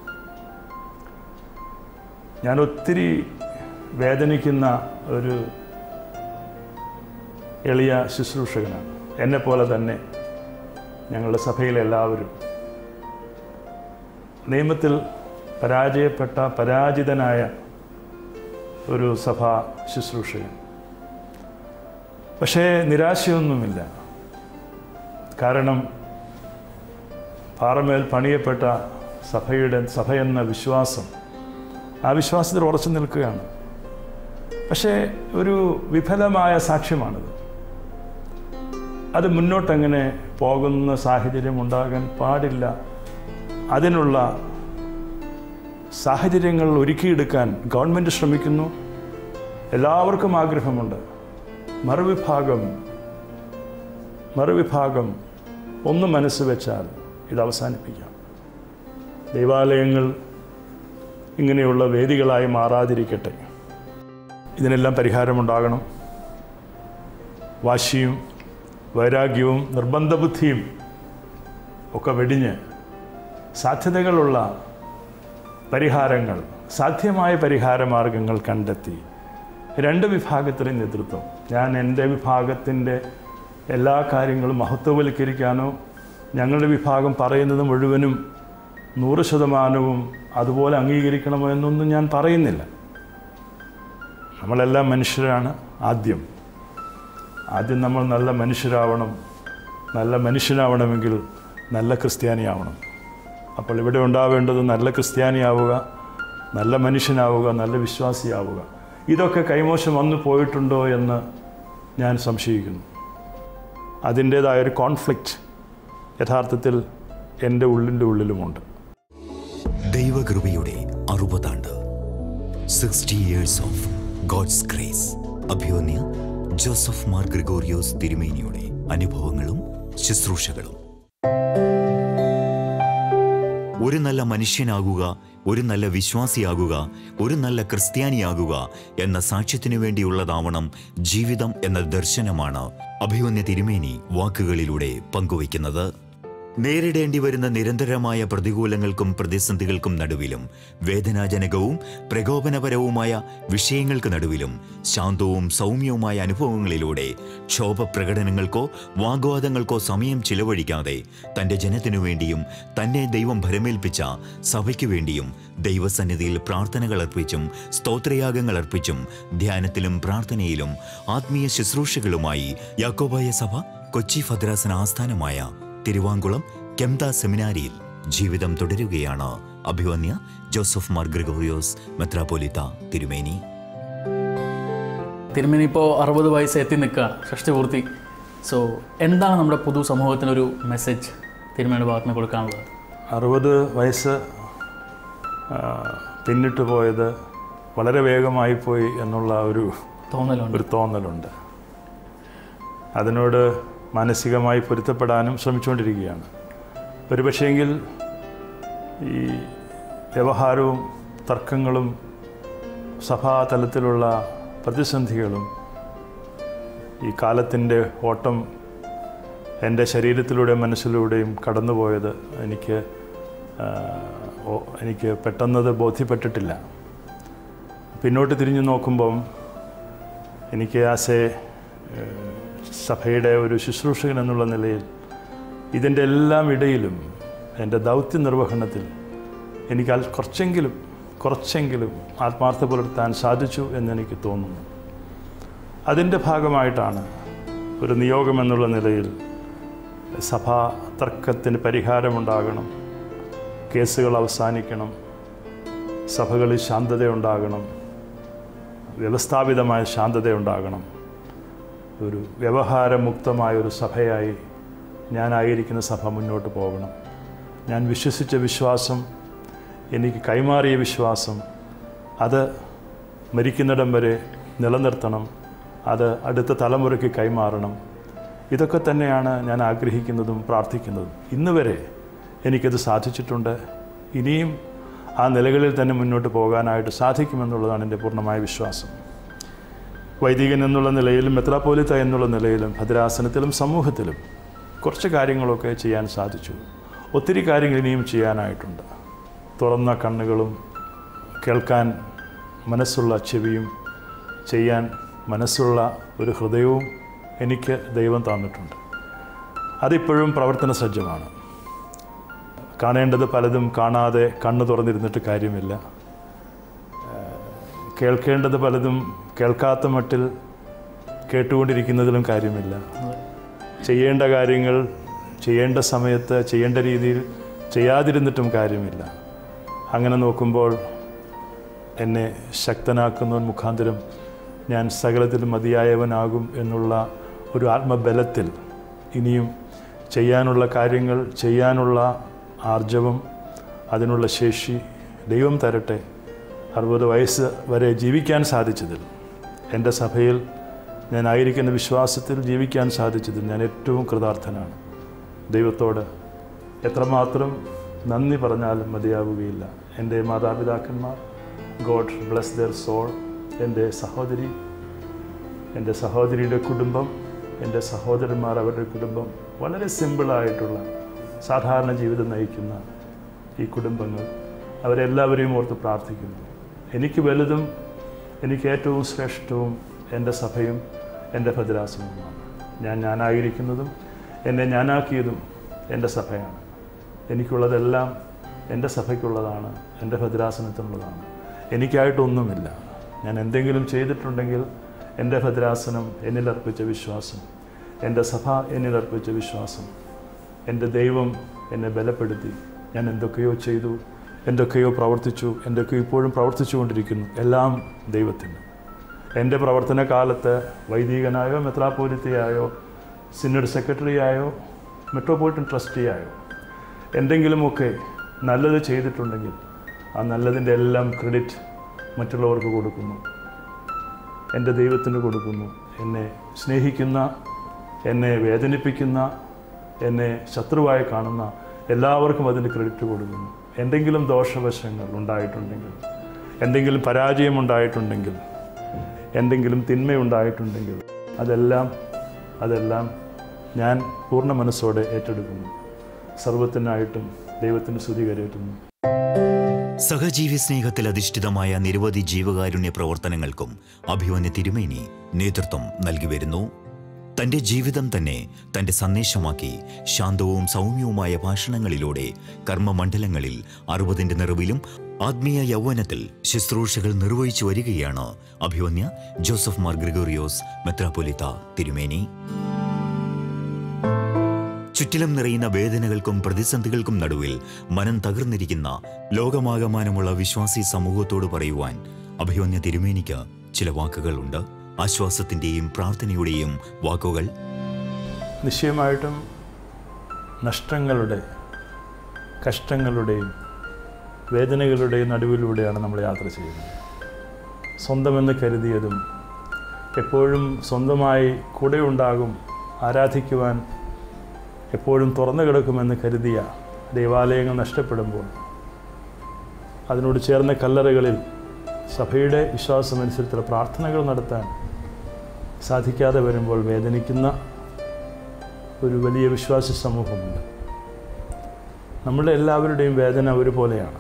ഞാൻ ഒത്തിരി വേദനിക്കുന്ന ഒരു എളിയ ശുശ്രൂഷകനാണ് എന്നെപ്പോലെ തന്നെ ഞങ്ങളുടെ സഭയിലെ എല്ലാവരും നിയമത്തിൽ പരാജയപ്പെട്ട പരാജിതനായ ഒരു സഭാ ശുശ്രൂഷകൻ പക്ഷേ നിരാശയൊന്നുമില്ല കാരണം പാറമേൽ പണിയപ്പെട്ട സഭയുടെ സഭയെന്ന വിശ്വാസം ആ വിശ്വാസത്തിൽ ഉറച്ചു നിൽക്കുകയാണ് പക്ഷേ ഒരു വിഫലമായ സാക്ഷ്യമാണിത് അത് മുന്നോട്ടങ്ങനെ പോകുന്ന സാഹചര്യം ഉണ്ടാകാൻ പാടില്ല അതിനുള്ള സാഹചര്യങ്ങൾ ഒരുക്കിയെടുക്കാൻ ഗവൺമെൻറ് ശ്രമിക്കുന്നു എല്ലാവർക്കും ആഗ്രഹമുണ്ട് മറുവിഭാഗം മറുവിഭാഗം ഒന്ന് മനസ്സ് വെച്ചാൽ ഇത് അവസാനിപ്പിക്കാം ദൈവാലയങ്ങൾ ഇങ്ങനെയുള്ള വേദികളായി മാറാതിരിക്കട്ടെ ഇതിനെല്ലാം പരിഹാരമുണ്ടാകണം വാശിയും വൈരാഗ്യവും നിർബന്ധ ബുദ്ധിയും ഒക്കെ വെടിഞ്ഞ് സാധ്യതകളുള്ള പരിഹാരങ്ങൾ സാധ്യമായ പരിഹാര മാർഗങ്ങൾ കണ്ടെത്തി രണ്ട് വിഭാഗത്തിലെ നേതൃത്വം ഞാൻ എൻ്റെ വിഭാഗത്തിൻ്റെ എല്ലാ കാര്യങ്ങളും മഹത്വവൽക്കരിക്കാനോ ഞങ്ങളുടെ വിഭാഗം പറയുന്നത് മുഴുവനും നൂറ് ശതമാനവും അതുപോലെ അംഗീകരിക്കണമോ എന്നൊന്നും ഞാൻ പറയുന്നില്ല നമ്മളെല്ലാം മനുഷ്യരാണ് ആദ്യം ആദ്യം നമ്മൾ നല്ല മനുഷ്യരാവണം നല്ല മനുഷ്യനാവണമെങ്കിൽ നല്ല ക്രിസ്ത്യാനിയാവണം അപ്പോൾ ഇവിടെ ഉണ്ടാവേണ്ടത് നല്ല ക്രിസ്ത്യാനിയാവുക നല്ല മനുഷ്യനാവുക നല്ല വിശ്വാസിയാവുക ഇതൊക്കെ കൈമോശം വന്നു പോയിട്ടുണ്ടോ എന്ന് ഞാൻ സംശയിക്കുന്നു അതിൻ്റേതായൊരു കോൺഫ്ലിക്റ്റ് യഥാർത്ഥത്തിൽ എൻ്റെ ഉള്ളിൻ്റെ ഉള്ളിലുമുണ്ട് ദൈവകൃപയുടെ അറുപതാണ്ട് sixty years of God's grace അഭ്യോന്യ ജോസഫ് മാർ ഗ്രിഗോറിയോസ് തിരുമേനിയുടെ അനുഭവങ്ങളും ശുശ്രൂഷകളും ഒരു നല്ല മനുഷ്യനാകുക ഒരു നല്ല വിശ്വാസിയാകുക ഒരു നല്ല ക്രിസ്ത്യാനിയാകുക എന്ന സാക്ഷ്യത്തിനു വേണ്ടിയുള്ളതാവണം ജീവിതം എന്ന ദർശനമാണ് അഭിമന്യ തിരുമേനി വാക്കുകളിലൂടെ പങ്കുവയ്ക്കുന്നത് നേരിടേണ്ടി വരുന്ന നിരന്തരമായ പ്രതികൂലങ്ങൾക്കും പ്രതിസന്ധികൾക്കും നടുവിലും വേദനാജനകവും പ്രകോപനപരവുമായ വിഷയങ്ങൾക്ക് നടുവിലും ശാന്തവും സൗമ്യവുമായ അനുഭവങ്ങളിലൂടെ ക്ഷോഭ പ്രകടനങ്ങൾക്കോ വാഗ്വാദങ്ങൾക്കോ സമയം ചിലവഴിക്കാതെ തൻ്റെ ജനത്തിനു വേണ്ടിയും തന്നെ ദൈവം ഭരമേൽപ്പിച്ച സഭയ്ക്കു വേണ്ടിയും ദൈവസന്നിധിയിൽ പ്രാർത്ഥനകൾ അർപ്പിച്ചും സ്തോത്രയാഗങ്ങൾ അർപ്പിച്ചും ധ്യാനത്തിലും പ്രാർത്ഥനയിലും ആത്മീയ ശുശ്രൂഷകളുമായി യാക്കോബായ സഭ കൊച്ചി ഭദ്രാസന ആസ്ഥാനമായ തിരുവാങ്കുളം കെംത സെമിനാരിയിൽ ജീവിതം തുടരുകയാണ് അഭിവന്യ ജോസഫ് മാർ ഗ്രിഗോറിയോസ് മെത്രാപോലിത്ത തിരുമേനി തിരുമേനി ഇപ്പോൾ അറുപത് വയസ്സ് എത്തി നിൽക്കുകയാണ് ഷഷ്ടിപൂർത്തി സോ എന്താണ് നമ്മുടെ പൊതു സമൂഹത്തിനൊരു മെസ്സേജ് തിരുമേനിയുടെ ഭാഗത്ത് നിന്ന് കൊടുക്കാനുള്ളത് അറുപത് വയസ്സ് ആ, പിന്നിട്ട് പോയത് വളരെ വേഗമായി പോയി എന്നുള്ള ഒരു തോന്നലുണ്ട് ഒരു തോന്നലുണ്ട് അതിനോട് മാനസികമായി പൊരുത്തപ്പെടാനും ശ്രമിച്ചുകൊണ്ടിരിക്കുകയാണ് ഒരുപക്ഷെങ്കിൽ ഈ വ്യവഹാരവും തർക്കങ്ങളും സഭാതലത്തിലുള്ള പ്രതിസന്ധികളും ഈ കാലത്തിൻ്റെ ഓട്ടം എൻ്റെ ശരീരത്തിലൂടെ മനസ്സിലൂടെയും കടന്നുപോയത് എനിക്ക് ആ, ഓ- എനിക്ക് പെട്ടെന്നത് ബോധ്യപ്പെട്ടിട്ടില്ല പിന്നോട്ട് തിരിഞ്ഞു നോക്കുമ്പം എനിക്ക് ആസ് എ സഭയുടെ ഒരു ശുശ്രൂഷകൻ എന്നുള്ള നിലയിൽ ഇതിൻ്റെ എല്ലാം ഇടയിലും എൻ്റെ ദൗത്യ നിർവഹണത്തിൽ എനിക്ക് അൽ കുറച്ചെങ്കിലും കുറച്ചെങ്കിലും ആത്മാർത്ഥ പുലർത്താൻ സാധിച്ചു എന്നെനിക്ക് തോന്നുന്നു അതിൻ്റെ ഭാഗമായിട്ടാണ് ഒരു നിയോഗം എന്നുള്ള നിലയിൽ സഭാ തർക്കത്തിന് പരിഹാരമുണ്ടാകണം കേസുകൾ അവസാനിക്കണം സഭകളിൽ ശാന്തതയുണ്ടാകണം വ്യവസ്ഥാപിതമായ ശാന്തതയുണ്ടാകണം ഒരു വ്യവഹാരമുക്തമായ ഒരു സഭയായി ഞാനായിരിക്കുന്ന സഭ മുന്നോട്ട് പോകണം ഞാൻ വിശ്വസിച്ച വിശ്വാസം എനിക്ക് കൈമാറിയ വിശ്വാസം അത് മരിക്കുന്നിടം വരെ നിലനിർത്തണം അത് അടുത്ത തലമുറയ്ക്ക് കൈമാറണം ഇതൊക്കെ തന്നെയാണ് ഞാൻ ആഗ്രഹിക്കുന്നതും പ്രാർത്ഥിക്കുന്നതും ഇന്ന് വരെ എനിക്കത് സാധിച്ചിട്ടുണ്ട് ഇനിയും ആ നിലകളിൽ തന്നെ മുന്നോട്ട് പോകാനായിട്ട് സാധിക്കുമെന്നുള്ളതാണ് എൻ്റെ പൂർണ്ണമായ വിശ്വാസം വൈദികൻ എന്നുള്ള നിലയിലും മെത്രാപ്പോലിത്ത എന്നുള്ള നിലയിലും ഭദ്രാസനത്തിലും സമൂഹത്തിലും കുറച്ച് കാര്യങ്ങളൊക്കെ ചെയ്യാൻ സാധിച്ചു ഒത്തിരി കാര്യങ്ങൾ ഇനിയും ചെയ്യാനായിട്ടുണ്ട് തുറന്ന കണ്ണുകളും കേൾക്കാൻ മനസ്സുള്ള ചെവിയും ചെയ്യാൻ മനസ്സുള്ള ഒരു ഹൃദയവും എനിക്ക് ദൈവം തന്നിട്ടുണ്ട് അതിപ്പോഴും പ്രവർത്തന സജ്ജമാണ് കാണേണ്ടത് പലതും കാണാതെ കണ്ണ് തുറന്നിരുന്നിട്ട് കാര്യമില്ല കേൾക്കേണ്ടത് പലതും കേൾക്കാത്ത മട്ടിൽ കേട്ടുകൊണ്ടിരിക്കുന്നതിലും കാര്യമില്ല ചെയ്യേണ്ട കാര്യങ്ങൾ ചെയ്യേണ്ട സമയത്ത് ചെയ്യേണ്ട രീതിയിൽ ചെയ്യാതിരുന്നിട്ടും കാര്യമില്ല അങ്ങനെ നോക്കുമ്പോൾ എന്നെ ശക്തനാക്കുന്നവൻ മുഖാന്തരം ഞാൻ സകലത്തിലും മതിയായവനാകും എന്നുള്ള ഒരു ആത്മബലത്തിൽ ഇനിയും ചെയ്യാനുള്ള കാര്യങ്ങൾ ചെയ്യാനുള്ള ആർജവം അതിനുള്ള ശേഷി ദൈവം തരട്ടെ അറുപത് വയസ്സ് വരെ ജീവിക്കാൻ സാധിച്ചതിൽ എൻ്റെ സഭയിൽ ഞാൻ ആയിരിക്കുന്ന വിശ്വാസത്തിൽ ജീവിക്കാൻ സാധിച്ചതിൽ ഞാൻ ഏറ്റവും കൃതാർത്ഥനാണ് ദൈവത്തോട് എത്രമാത്രം നന്ദി പറഞ്ഞാലും മതിയാവുകയില്ല എൻ്റെ മാതാപിതാക്കന്മാർ ഗോഡ് ബ്ലസ് ദർ സോൾ എൻ്റെ സഹോദരി എൻ്റെ സഹോദരിയുടെ കുടുംബം എൻ്റെ സഹോദരന്മാർ അവരുടെ കുടുംബം വളരെ സിമ്പിളായിട്ടുള്ള സാധാരണ ജീവിതം നയിക്കുന്ന ഈ കുടുംബങ്ങൾ അവരെല്ലാവരെയും ഓർത്ത് പ്രാർത്ഥിക്കുന്നു എനിക്ക് വലുതും എനിക്ക് ഏറ്റവും ശ്രേഷ്ഠവും എൻ്റെ സഭയും എൻ്റെ ഭദ്രാസനവുമാണ് ഞാൻ ഞാനായിരിക്കുന്നതും എന്നെ ഞാനാക്കിയതും എൻ്റെ സഭയാണ് എനിക്കുള്ളതെല്ലാം എൻ്റെ സഭയ്ക്കുള്ളതാണ് എൻ്റെ ഭദ്രാസനത്തിനുള്ളതാണ് എനിക്കായിട്ടൊന്നുമില്ല ഞാൻ എന്തെങ്കിലും ചെയ്തിട്ടുണ്ടെങ്കിൽ എൻ്റെ ഭദ്രാസനം എന്നിൽ അർപ്പിച്ച വിശ്വാസം എൻ്റെ സഭ എന്നിൽ അർപ്പിച്ച വിശ്വാസം എൻ്റെ ദൈവം എന്നെ ബലപ്പെടുത്തി ഞാൻ എന്തൊക്കെയോ ചെയ്തു എന്തൊക്കെയോ പ്രവർത്തിച്ചു എന്തൊക്കെയോ ഇപ്പോഴും പ്രവർത്തിച്ചു കൊണ്ടിരിക്കുന്നു എല്ലാം ദൈവത്തിന് എൻ്റെ പ്രവർത്തന കാലത്ത് വൈദികനായോ മെത്രാപോലിത്തയായോ സിനഡ് സെക്രട്ടറിയായോ മെട്രോപൊളിറ്റൻ ട്രസ്റ്റിയായോ എന്തെങ്കിലുമൊക്കെ നല്ലത് ചെയ്തിട്ടുണ്ടെങ്കിൽ ആ നല്ലതിൻ്റെ എല്ലാം ക്രെഡിറ്റ് മറ്റുള്ളവർക്ക് കൊടുക്കുന്നു എൻ്റെ ദൈവത്തിന് കൊടുക്കുന്നു എന്നെ സ്നേഹിക്കുന്ന എന്നെ വേദനിപ്പിക്കുന്ന എന്നെ ശത്രുവായി കാണുന്ന എല്ലാവർക്കും അതിന് ക്രെഡിറ്റ് കൊടുക്കുന്നു എന്തെങ്കിലും ദോഷവശങ്ങൾ ഉണ്ടായിട്ടുണ്ടെങ്കിൽ എന്തെങ്കിലും പരാജയം ഉണ്ടായിട്ടുണ്ടെങ്കിൽ എന്തെങ്കിലും തിന്മയുണ്ടായിട്ടുണ്ടെങ്കിൽ അതെല്ലാം അതെല്ലാം ഞാൻ പൂർണ്ണ മനസ്സോടെ ഏറ്റെടുക്കുന്നു സർവത്തിനായിട്ടും ദൈവത്തിന് സ്തുതി കരയറ്റുന്നു സഹജീവി സ്നേഹത്തിൽ അധിഷ്ഠിതമായ നിരവധി ജീവകാരുണ്യ പ്രവർത്തനങ്ങൾക്കും അഭിമന്യ തിരുമേനി നേതൃത്വം നൽകി വരുന്നു തന്റെ ജീവിതം തന്നെ തന്റെ സന്ദേശമാക്കി ശാന്തവും സൗമ്യവുമായ ഭാഷണങ്ങളിലൂടെ കർമ്മമണ്ഡലങ്ങളിൽ അറുപതിന്റെ നിറവിലും ആത്മീയ യൗവനത്തിൽ ശുശ്രൂഷകൾ നിർവഹിച്ചു വരികയാണ് അഭിമന്യ ജോസഫ് മാർ ഗ്രിഗോറിയോസ് മെത്രാപ്പൊലിത്ത തിരുമേനി ചുറ്റിലും നിറയുന്ന വേദനകൾക്കും പ്രതിസന്ധികൾക്കും നടുവിൽ മനം തകർന്നിരിക്കുന്ന ലോകമാകമാനമുള്ള വിശ്വാസി സമൂഹത്തോട് പറയുവാൻ അഭിമന്യ തിരുമേനിക്ക് ചില വാക്കുകളുണ്ട് ആശ്വാസത്തിന്റെയും പ്രാർത്ഥനയുടെയും വാക്കുകൾ നിശ്ചയമായിട്ടും നഷ്ടങ്ങളുടെ കഷ്ടങ്ങളുടെയും വേദനകളുടെയും നടുവിലൂടെയാണ് നമ്മൾ യാത്ര ചെയ്യുന്നത് സ്വന്തമെന്ന് കരുതിയതും എപ്പോഴും സ്വന്തമായി കൂടെ ഉണ്ടാകും ആരാധിക്കുവാൻ എപ്പോഴും തുറന്നു കിടക്കുമെന്ന് കരുതിയ ദേവാലയങ്ങൾ നഷ്ടപ്പെടുമ്പോൾ അതിനോട് ചേർന്ന കല്ലറകളിൽ സഭയുടെ വിശ്വാസമനുസരിച്ചുള്ള പ്രാർത്ഥനകൾ നടത്താൻ സാധിക്കാതെ വരുമ്പോൾ വേദനിക്കുന്ന ഒരു വലിയ വിശ്വാസി സമൂഹമുണ്ട് നമ്മുടെ എല്ലാവരുടെയും വേദന ഒരുപോലെയാണ്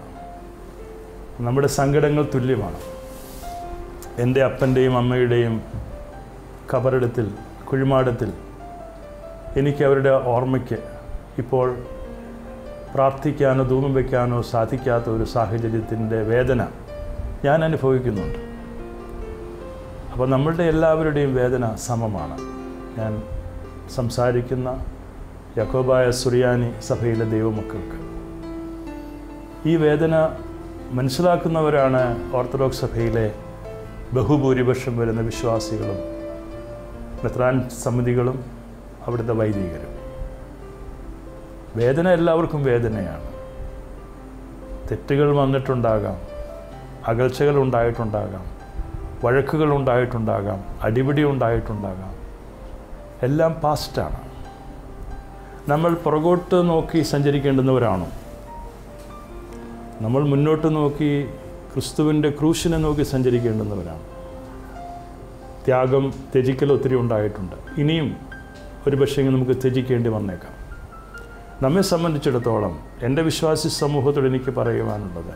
നമ്മുടെ സങ്കടങ്ങൾ തുല്യമാണ് എൻ്റെ അപ്പൻ്റെയും അമ്മയുടെയും കബറിടത്തിൽ കുഴിമാടത്തിൽ എനിക്ക് അവരുടെ ഓർമ്മയ്ക്ക് ഇപ്പോൾ പ്രാർത്ഥിക്കാനോ ധൂമം വയ്ക്കാനോ സാധിക്കാത്ത ഒരു സാഹചര്യത്തിൻ്റെ വേദന ഞാൻ അനുഭവിക്കുന്നുണ്ട് അപ്പോൾ നമ്മളുടെ എല്ലാവരുടെയും വേദന സമമാണ് ഞാൻ സംസാരിക്കുന്ന യക്കോബായ സുറിയാനി സഭയിലെ ദൈവമക്കൾക്ക് ഈ വേദന മനസ്സിലാക്കുന്നവരാണ് ഓർത്തഡോക്സ് സഭയിലെ ബഹുഭൂരിപക്ഷം വരുന്ന വിശ്വാസികളും മെത്രാൻ സമിതികളും അവിടുത്തെ വൈദികരും വേദന എല്ലാവർക്കും വേദനയാണ് തെറ്റുകൾ വന്നിട്ടുണ്ടാകാം അകൽച്ചകൾ ഉണ്ടായിട്ടുണ്ടാകാം വഴക്കുകൾ ഉണ്ടായിട്ടുണ്ടാകാം അടിപിടി ഉണ്ടായിട്ടുണ്ടാകാം എല്ലാം പാസ്റ്റാണ് നമ്മൾ പുറകോട്ട് നോക്കി സഞ്ചരിക്കേണ്ടുന്നവരാണോ നമ്മൾ മുന്നോട്ട് നോക്കി ക്രിസ്തുവിൻ്റെ ക്രൂശിനെ നോക്കി സഞ്ചരിക്കേണ്ടുന്നവരാണ് ത്യാഗം ത്യജിക്കൽ ഒത്തിരി ഉണ്ടായിട്ടുണ്ട് ഇനിയും ഒരു പക്ഷേ നമുക്ക് ത്യജിക്കേണ്ടി വന്നേക്കാം നമ്മെ സംബന്ധിച്ചിടത്തോളം എൻ്റെ വിശ്വാസി സമൂഹത്തോട് എനിക്ക് പറയുവാനുള്ളത്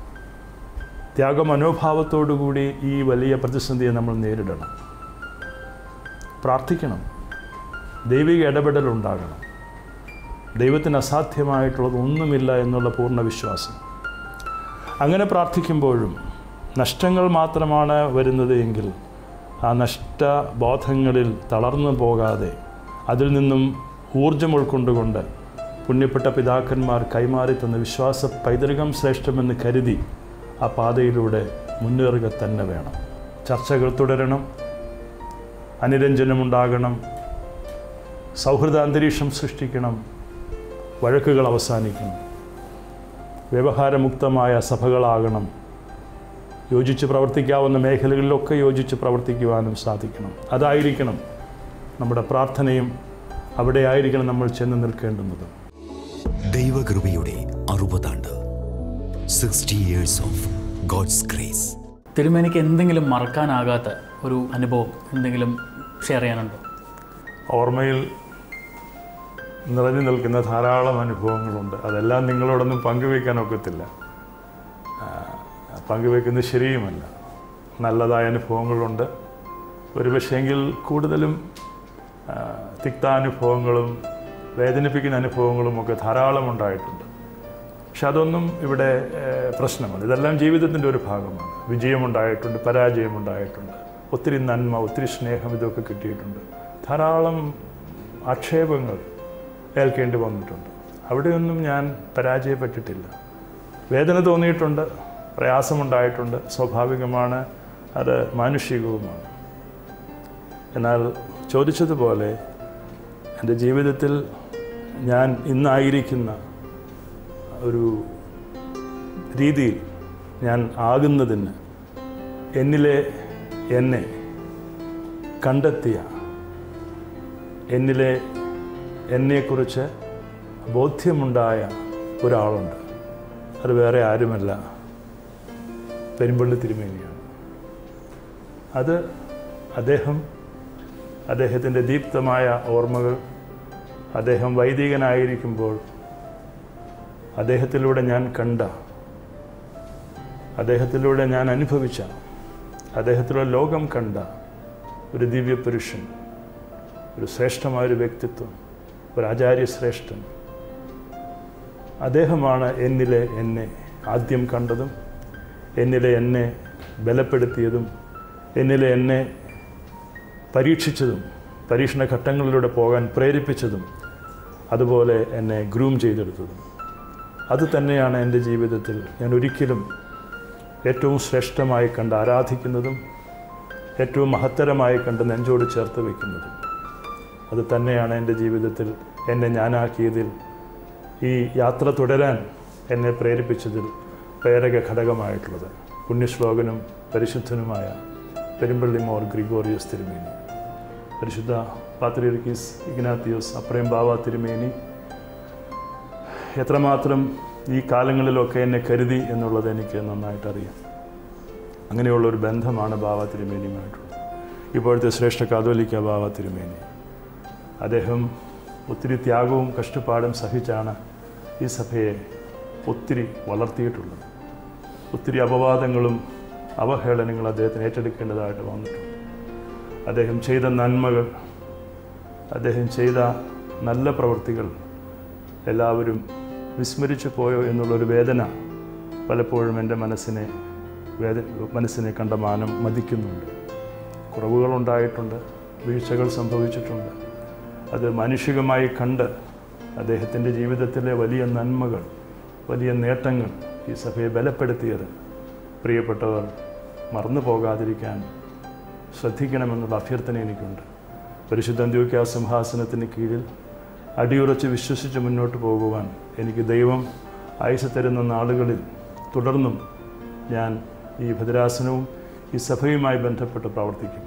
ത്യാഗ മനോഭാവത്തോടുകൂടി ഈ വലിയ പ്രതിസന്ധിയെ നമ്മൾ നേരിടണം പ്രാർത്ഥിക്കണം ദൈവിക ഇടപെടൽ ഉണ്ടാകണം ദൈവത്തിന് അസാധ്യമായിട്ടുള്ളത് ഒന്നുമില്ല എന്നുള്ള പൂർണ്ണ വിശ്വാസം അങ്ങനെ പ്രാർത്ഥിക്കുമ്പോഴും നഷ്ടങ്ങൾ മാത്രമാണ് വരുന്നത് എങ്കിൽ ആ നഷ്ടബോധങ്ങളിൽ തളർന്നു പോകാതെ അതിൽ നിന്നും ഊർജം ഉൾക്കൊണ്ടുകൊണ്ട് പുണ്യപ്പെട്ട പിതാക്കന്മാർ കൈമാറി തന്ന വിശ്വാസ പൈതൃകം ശ്രേഷ്ഠമെന്ന് കരുതി ആ പാതയിലൂടെ മുന്നേറുക തന്നെ വേണം ചർച്ചകൾ തുടരണം അനുരഞ്ജനമുണ്ടാകണം സൗഹൃദ അന്തരീക്ഷം സൃഷ്ടിക്കണം വഴക്കുകൾ അവസാനിക്കണം വ്യവഹാരമുക്തമായ സഭകളാകണം യോജിച്ച് പ്രവർത്തിക്കാവുന്ന മേഖലകളിലൊക്കെ യോജിച്ച് പ്രവർത്തിക്കുവാനും സാധിക്കണം അതായിരിക്കണം നമ്മുടെ പ്രാർത്ഥനയും അവിടെ ആയിരിക്കണം നമ്മൾ ചെന്ന് നിൽക്കേണ്ടുന്നത് ദൈവകൃപയുടെ അറുപതാണ്ട് sixty years of God's grace തിരുമേനിക്ക് എന്തെങ്കിലും മറക്കാനാകാത്ത ഒരു അനുഭവം എന്തെങ്കിലും ഷെയർ ചെയ്യാനുണ്ടോ ഓർമ്മയിൽ നിറഞ്ഞു നിൽക്കുന്ന ധാരാളം അനുഭവങ്ങളുണ്ട് അതെല്ലാം നിങ്ങളോടൊന്നും പങ്കുവയ്ക്കാൻ ഒക്കത്തില്ല ആ, പങ്കുവയ്ക്കുന്നത് ശരിയുമല്ല നല്ലതായ അനുഭവങ്ങളുണ്ട് ഒരുപക്ഷെങ്കിൽ കൂടുതലും ആ, തിക്താനുഭവങ്ങളും വേദനിപ്പിക്കുന്ന അനുഭവങ്ങളും ഒക്കെ ധാരാളം ഉണ്ടായിട്ടുണ്ട് പക്ഷെ അതൊന്നും ഇവിടെ ഏഹ്, പ്രശ്നമല്ല ഇതെല്ലാം ജീവിതത്തിൻ്റെ ഒരു ഭാഗമാണ് വിജയമുണ്ടായിട്ടുണ്ട് പരാജയമുണ്ടായിട്ടുണ്ട് ഒത്തിരി നന്മ ഒത്തിരി സ്നേഹം ഇതൊക്കെ കിട്ടിയിട്ടുണ്ട് ധാരാളം ആക്ഷേപങ്ങൾ ഏൽക്കേണ്ടി വന്നിട്ടുണ്ട് അവിടെയൊന്നും ഞാൻ പരാജയപ്പെട്ടിട്ടില്ല വേദന തോന്നിയിട്ടുണ്ട് പ്രയാസമുണ്ടായിട്ടുണ്ട് സ്വാഭാവികമാണ് അത് മാനുഷികവുമാണ് എന്നാൽ ചോദിച്ചതുപോലെ എൻ്റെ ജീവിതത്തിൽ ഞാൻ ഇന്നായിരിക്കുന്ന ഒരു രീതിയിൽ ഞാൻ ആകുന്നതിന് എന്നിലെ എന്നെ കണ്ടെത്തിയ എന്നിലെ എന്നെക്കുറിച്ച് ബോധ്യമുണ്ടായ ഒരാളുണ്ട് അത് വേറെ ആരുമല്ല പെരുമ്പള്ളി തിരുമേനിയാണ് അത് അദ്ദേഹം അദ്ദേഹത്തിൻ്റെ ദീപ്തമായ ഓർമ്മകൾ അദ്ദേഹം വൈദികനായിരിക്കുമ്പോൾ അദ്ദേഹത്തിലൂടെ ഞാൻ കണ്ട അദ്ദേഹത്തിലൂടെ ഞാൻ അനുഭവിച്ച അദ്ദേഹത്തിലൂടെ ലോകം കണ്ട ഒരു ദിവ്യപുരുഷൻ ഒരു ശ്രേഷ്ഠമായൊരു വ്യക്തിത്വം ഒരു ആചാര്യശ്രേഷ്ഠൻ അദ്ദേഹമാണ് എന്നിലെ എന്നെ ആദ്യം കണ്ടതും എന്നിലെ എന്നെ ബലപ്പെടുത്തിയതും എന്നിലെ എന്നെ പരീക്ഷിച്ചതും പരീക്ഷണ ഘട്ടങ്ങളിലൂടെ പോകാൻ പ്രേരിപ്പിച്ചതും അതുപോലെ എന്നെ ഗ്രൂം ചെയ്തെടുത്തതും അത് തന്നെയാണ് എൻ്റെ ജീവിതത്തിൽ ഞാൻ ഒരിക്കലും ഏറ്റവും ശ്രേഷ്ഠമായി കണ്ട് ആരാധിക്കുന്നതും ഏറ്റവും മഹത്തരമായി കണ്ട് നെഞ്ചോട് ചേർത്ത് വയ്ക്കുന്നതും അത് തന്നെയാണ് എൻ്റെ ജീവിതത്തിൽ എന്നെ ഞാനാക്കിയതിൽ ഈ യാത്ര തുടരാൻ എന്നെ പ്രേരിപ്പിച്ചതിൽ പ്രേരക ഘടകമായിട്ടുള്ളത് പുണ്യശ്ലോകനും പരിശുദ്ധനുമായ പെരുമ്പള്ളി മോർ ഗ്രിഗോറിയസ് തിരുമേനി പരിശുദ്ധ പാത്രിയർക്കീസ് ഇഗ്നാത്തിയോസ് അപ്രയം ബാവ തിരുമേനി എത്രമാത്രം ഈ കാലങ്ങളിലൊക്കെ എന്നെ കരുതി എന്നുള്ളത് എനിക്ക് നന്നായിട്ട് അറിയാം അങ്ങനെയുള്ളൊരു ബന്ധമാണ് ബാവ തിരുമേനിയുമായിട്ടുള്ളത് ഇപ്പോഴത്തെ ശ്രേഷ്ഠ കാതോലിക്ക ബാവ തിരുമേനി അദ്ദേഹം ഒത്തിരി ത്യാഗവും കഷ്ടപ്പാടും സഹിച്ചാണ് ഈ സഭയെ ഒത്തിരി വളർത്തിയിട്ടുള്ളത് ഒത്തിരി അപവാദങ്ങളും അവഹേളനങ്ങളും അദ്ദേഹത്തിന് ഏറ്റെടുക്കേണ്ടതായിട്ട് വന്നിട്ടുണ്ട് അദ്ദേഹം ചെയ്ത നന്മകൾ അദ്ദേഹം ചെയ്ത നല്ല പ്രവൃത്തികൾ എല്ലാവരും വിസ്മരിച്ചു പോയോ എന്നുള്ളൊരു വേദന പലപ്പോഴും എൻ്റെ മനസ്സിനെ വേദ മനസ്സിനെ കണ്ടമാനം മതിക്കുന്നുണ്ട് കുറവുകളുണ്ടായിട്ടുണ്ട് വീഴ്ചകൾ സംഭവിച്ചിട്ടുണ്ട് അത് മാനുഷികമായി കണ്ട് അദ്ദേഹത്തിൻ്റെ ജീവിതത്തിലെ വലിയ നന്മകൾ വലിയ നേട്ടങ്ങൾ ഈ സഭയെ ബലപ്പെടുത്തിയത് പ്രിയപ്പെട്ടവർ മറന്നു പോകാതിരിക്കാൻ ശ്രദ്ധിക്കണമെന്നുള്ള അഭ്യർത്ഥന എനിക്കുണ്ട് പരിശുദ്ധ അന്ത്യോക്യ സിംഹാസനത്തിന് കീഴിൽ അടിയുറച്ച് വിശ്വസിച്ച് മുന്നോട്ട് പോകുവാൻ എനിക്ക് ദൈവം ആയുസ് തരുന്ന നാളുകളിൽ തുടർന്നും ഞാൻ ഈ ഭദ്രാസനവും ഈ സഭയുമായി ബന്ധപ്പെട്ട് പ്രവർത്തിക്കും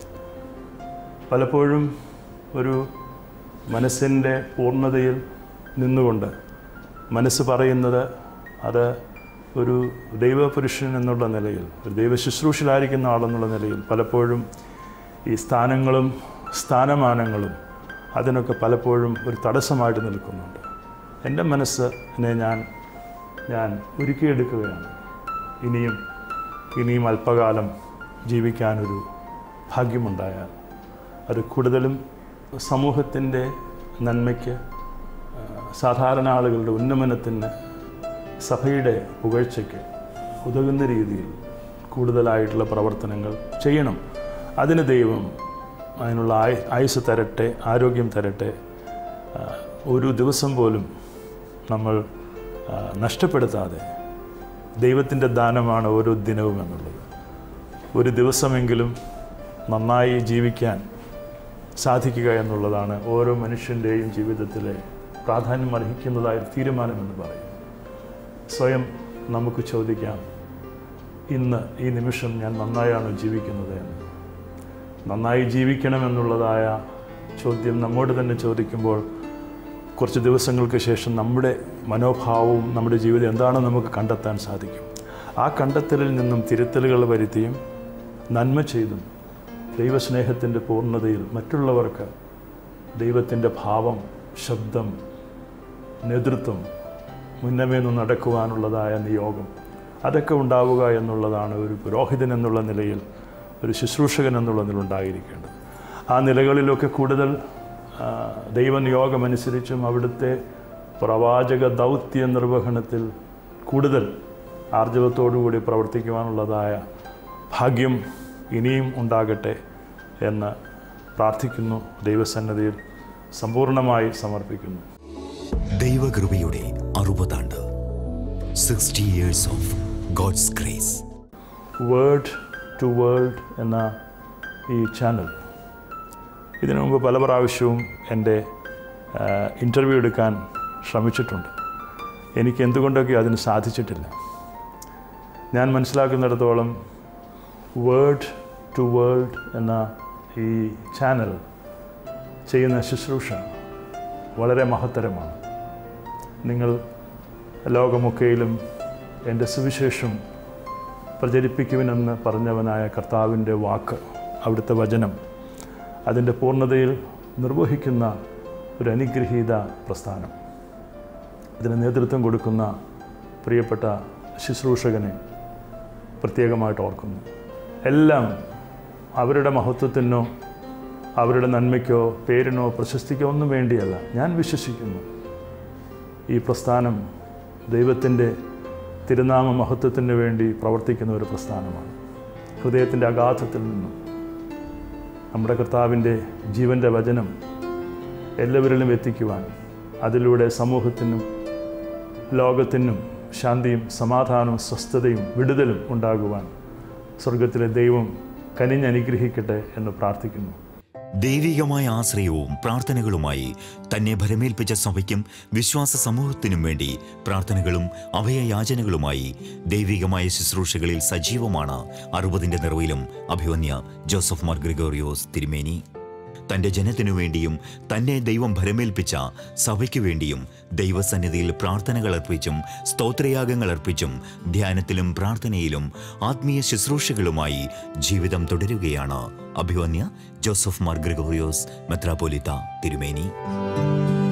പലപ്പോഴും ഒരു മനസ്സിൻ്റെ പൂർണ്ണതയിൽ നിന്നുകൊണ്ട് മനസ്സ് പറയുന്നത് അത് ഒരു ദൈവപുരുഷൻ എന്നുള്ള നിലയിൽ ഒരു ദൈവ ശുശ്രൂഷയിലായിരിക്കുന്ന ആളെന്നുള്ള നിലയിൽ പലപ്പോഴും ഈ സ്ഥാനങ്ങളും സ്ഥാനമാനങ്ങളും അതിനൊക്കെ പലപ്പോഴും ഒരു തടസ്സമായിട്ട് നിൽക്കുന്നുണ്ട് എൻ്റെ മനസ്സിനെ ഞാൻ ഞാൻ ഒരുക്കിയെടുക്കുകയാണ് ഇനിയും ഇനിയും അല്പകാലം ജീവിക്കാനൊരു ഭാഗ്യമുണ്ടായാൽ അത് കൂടുതലും സമൂഹത്തിൻ്റെ നന്മയ്ക്ക് ആ, സാധാരണ ആളുകളുടെ ഉന്നമനത്തിന് സഭയുടെ പുകഴ്ചയ്ക്ക് ഉതകുന്ന രീതിയിൽ കൂടുതലായിട്ടുള്ള പ്രവർത്തനങ്ങൾ ചെയ്യണം അതിന് ദൈവം അതിനുള്ള ആയ ആയുസ് തരട്ടെ ആരോഗ്യം തരട്ടെ ആ, ഒരു ദിവസം പോലും നമ്മൾ ആ, നഷ്ടപ്പെടുത്താതെ ദൈവത്തിൻ്റെ ദാനമാണ് ഓരോ ദിനവും എന്നുള്ളത് ഒരു ദിവസമെങ്കിലും നന്നായി ജീവിക്കാൻ സാധിക്കുക എന്നുള്ളതാണ് ഓരോ മനുഷ്യൻ്റെയും ജീവിതത്തിലെ പ്രാധാന്യം അർഹിക്കുന്നതായ തീരുമാനമെന്ന് പറയും സ്വയം നമുക്ക് ചോദിക്കാം ഇന്ന് ഈ നിമിഷം ഞാൻ നന്നായാണോ ജീവിക്കുന്നത് എന്ന് നന്നായി ജീവിക്കണമെന്നുള്ളതായ ചോദ്യം നമ്മോട് തന്നെ ചോദിക്കുമ്പോൾ കുറച്ച് ദിവസങ്ങൾക്ക് ശേഷം നമ്മുടെ മനോഭാവവും നമ്മുടെ ജീവിതം എന്താണെന്ന് നമുക്ക് കണ്ടെത്താൻ സാധിക്കും ആ കണ്ടെത്തലിൽ നിന്നും തിരുത്തലുകൾ വരുത്തിയും നന്മ ചെയ്തും ദൈവസ്നേഹത്തിൻ്റെ പൂർണ്ണതയിൽ മറ്റുള്ളവർക്ക് ദൈവത്തിൻ്റെ ഭാവം ശബ്ദം നേതൃത്വം മുന്നമേ നിന്ന് നടക്കുവാനുള്ളതായ നിയോഗം അതൊക്കെ ഉണ്ടാവുക എന്നുള്ളതാണ് ഒരു പുരോഹിതൻ എന്നുള്ള നിലയിൽ ഒരു ശുശ്രൂഷകൻ എന്നുള്ള നില ഉണ്ടായിരിക്കേണ്ടത് ആ നിലകളിലൊക്കെ കൂടുതൽ ആ, ദൈവനിയോഗമനുസരിച്ചും അവിടുത്തെ പ്രവാചക ദൗത്യ നിർവഹണത്തിൽ കൂടുതൽ ആർജവത്തോടുകൂടി പ്രവർത്തിക്കുവാനുള്ളതായ ഭാഗ്യം ഇനിയും ഉണ്ടാകട്ടെ എന്ന് പ്രാർത്ഥിക്കുന്നു ദൈവസന്നദ്ധിയിൽ സമ്പൂർണ്ണമായി സമർപ്പിക്കുന്നു ദൈവകൃപയുടെ അറുപതാണ്ട് sixty years of God's grace word to world എന്ന ഈ ചാനൽ ഇതിനു മുമ്പ് പല പ്രാവശ്യവും എൻ്റെ ഇൻ്റർവ്യൂ എടുക്കാൻ ശ്രമിച്ചിട്ടുണ്ട് എനിക്ക് എന്തുകൊണ്ടൊക്കെ അതിന് സാധിച്ചിട്ടില്ല ഞാൻ മനസ്സിലാക്കുന്നിടത്തോളം വേർഡ് ടു വേൾഡ് എന്ന ഈ ചാനൽ ചെയ്യുന്ന ശുശ്രൂഷ വളരെ മഹത്തരമാണ് നിങ്ങൾ ലോകമൊക്കെയിലും എൻ്റെ സുവിശേഷം പ്രചരിപ്പിക്കുവിനെന്ന് പറഞ്ഞവനായ കർത്താവിൻ്റെ വാക്ക് അവിടുത്തെ വചനം അതിൻ്റെ പൂർണ്ണതയിൽ നിർവഹിക്കുന്ന ഒരു അനുഗ്രഹീത പ്രസ്ഥാനം അതിന് നേതൃത്വം കൊടുക്കുന്ന പ്രിയപ്പെട്ട ശുശ്രൂഷകനെ പ്രത്യേകമായിട്ട് ഓർക്കുന്നു എല്ലാം അവരുടെ മഹത്വത്തിനോ അവരുടെ നന്മയ്ക്കോ പേരിനോ പ്രശസ്തിക്കോ ഒന്നും വേണ്ടിയല്ല ഞാൻ വിശ്വസിക്കുന്നു ഈ പ്രസ്ഥാനം ദൈവത്തിൻ്റെ തിരുനാമ മഹത്വത്തിന് വേണ്ടി പ്രവർത്തിക്കുന്ന ഒരു പ്രസ്ഥാനമാണ് ഹൃദയത്തിൻ്റെ അഗാധത്തിൽ നിന്നും നമ്മുടെ കർത്താവിൻ്റെ ജീവൻ്റെ വചനം എല്ലാവരിലും എത്തിക്കുവാൻ അതിലൂടെ സമൂഹത്തിനും ലോകത്തിനും ശാന്തിയും സമാധാനവും സ്വസ്ഥതയും വിടുതലും ഉണ്ടാകുവാൻ സ്വർഗത്തിലെ ദൈവം കനിഞ്ഞനുഗ്രഹിക്കട്ടെ എന്ന് പ്രാർത്ഥിക്കുന്നു ദൈവികമായ ആശ്രയവും പ്രാർത്ഥനകളുമായി തന്നെ ഭരമേൽപ്പിച്ച സഭയ്ക്കും വിശ്വാസ സമൂഹത്തിനും വേണ്ടി പ്രാർത്ഥനകളും അഭയയാചനകളുമായി ദൈവികമായ ശുശ്രൂഷകളിൽ സജീവമാണ് അറുപതിൻ്റെ നിറവിലും അഭിവന്യ ജോസഫ് മാർ ഗ്രിഗോറിയോസ് തിരുമേനി തൻ്റെ ജനത്തിനു വേണ്ടിയും തന്നെ ദൈവം ഭരമേൽപ്പിച്ച സഭയ്ക്കു വേണ്ടിയും ദൈവസന്നിധിയിൽ പ്രാർത്ഥനകൾ അർപ്പിച്ചും സ്തോത്രയാഗങ്ങൾ അർപ്പിച്ചും ധ്യാനത്തിലും പ്രാർത്ഥനയിലും ആത്മീയ ശുശ്രൂഷകളുമായി ജീവിതം തുടരുകയാണ് അഭിവന്യ ജോസഫ് മാർ ഗ്രിഗോറിയോസ് മെത്രാപോലിത്ത തിരുമേനി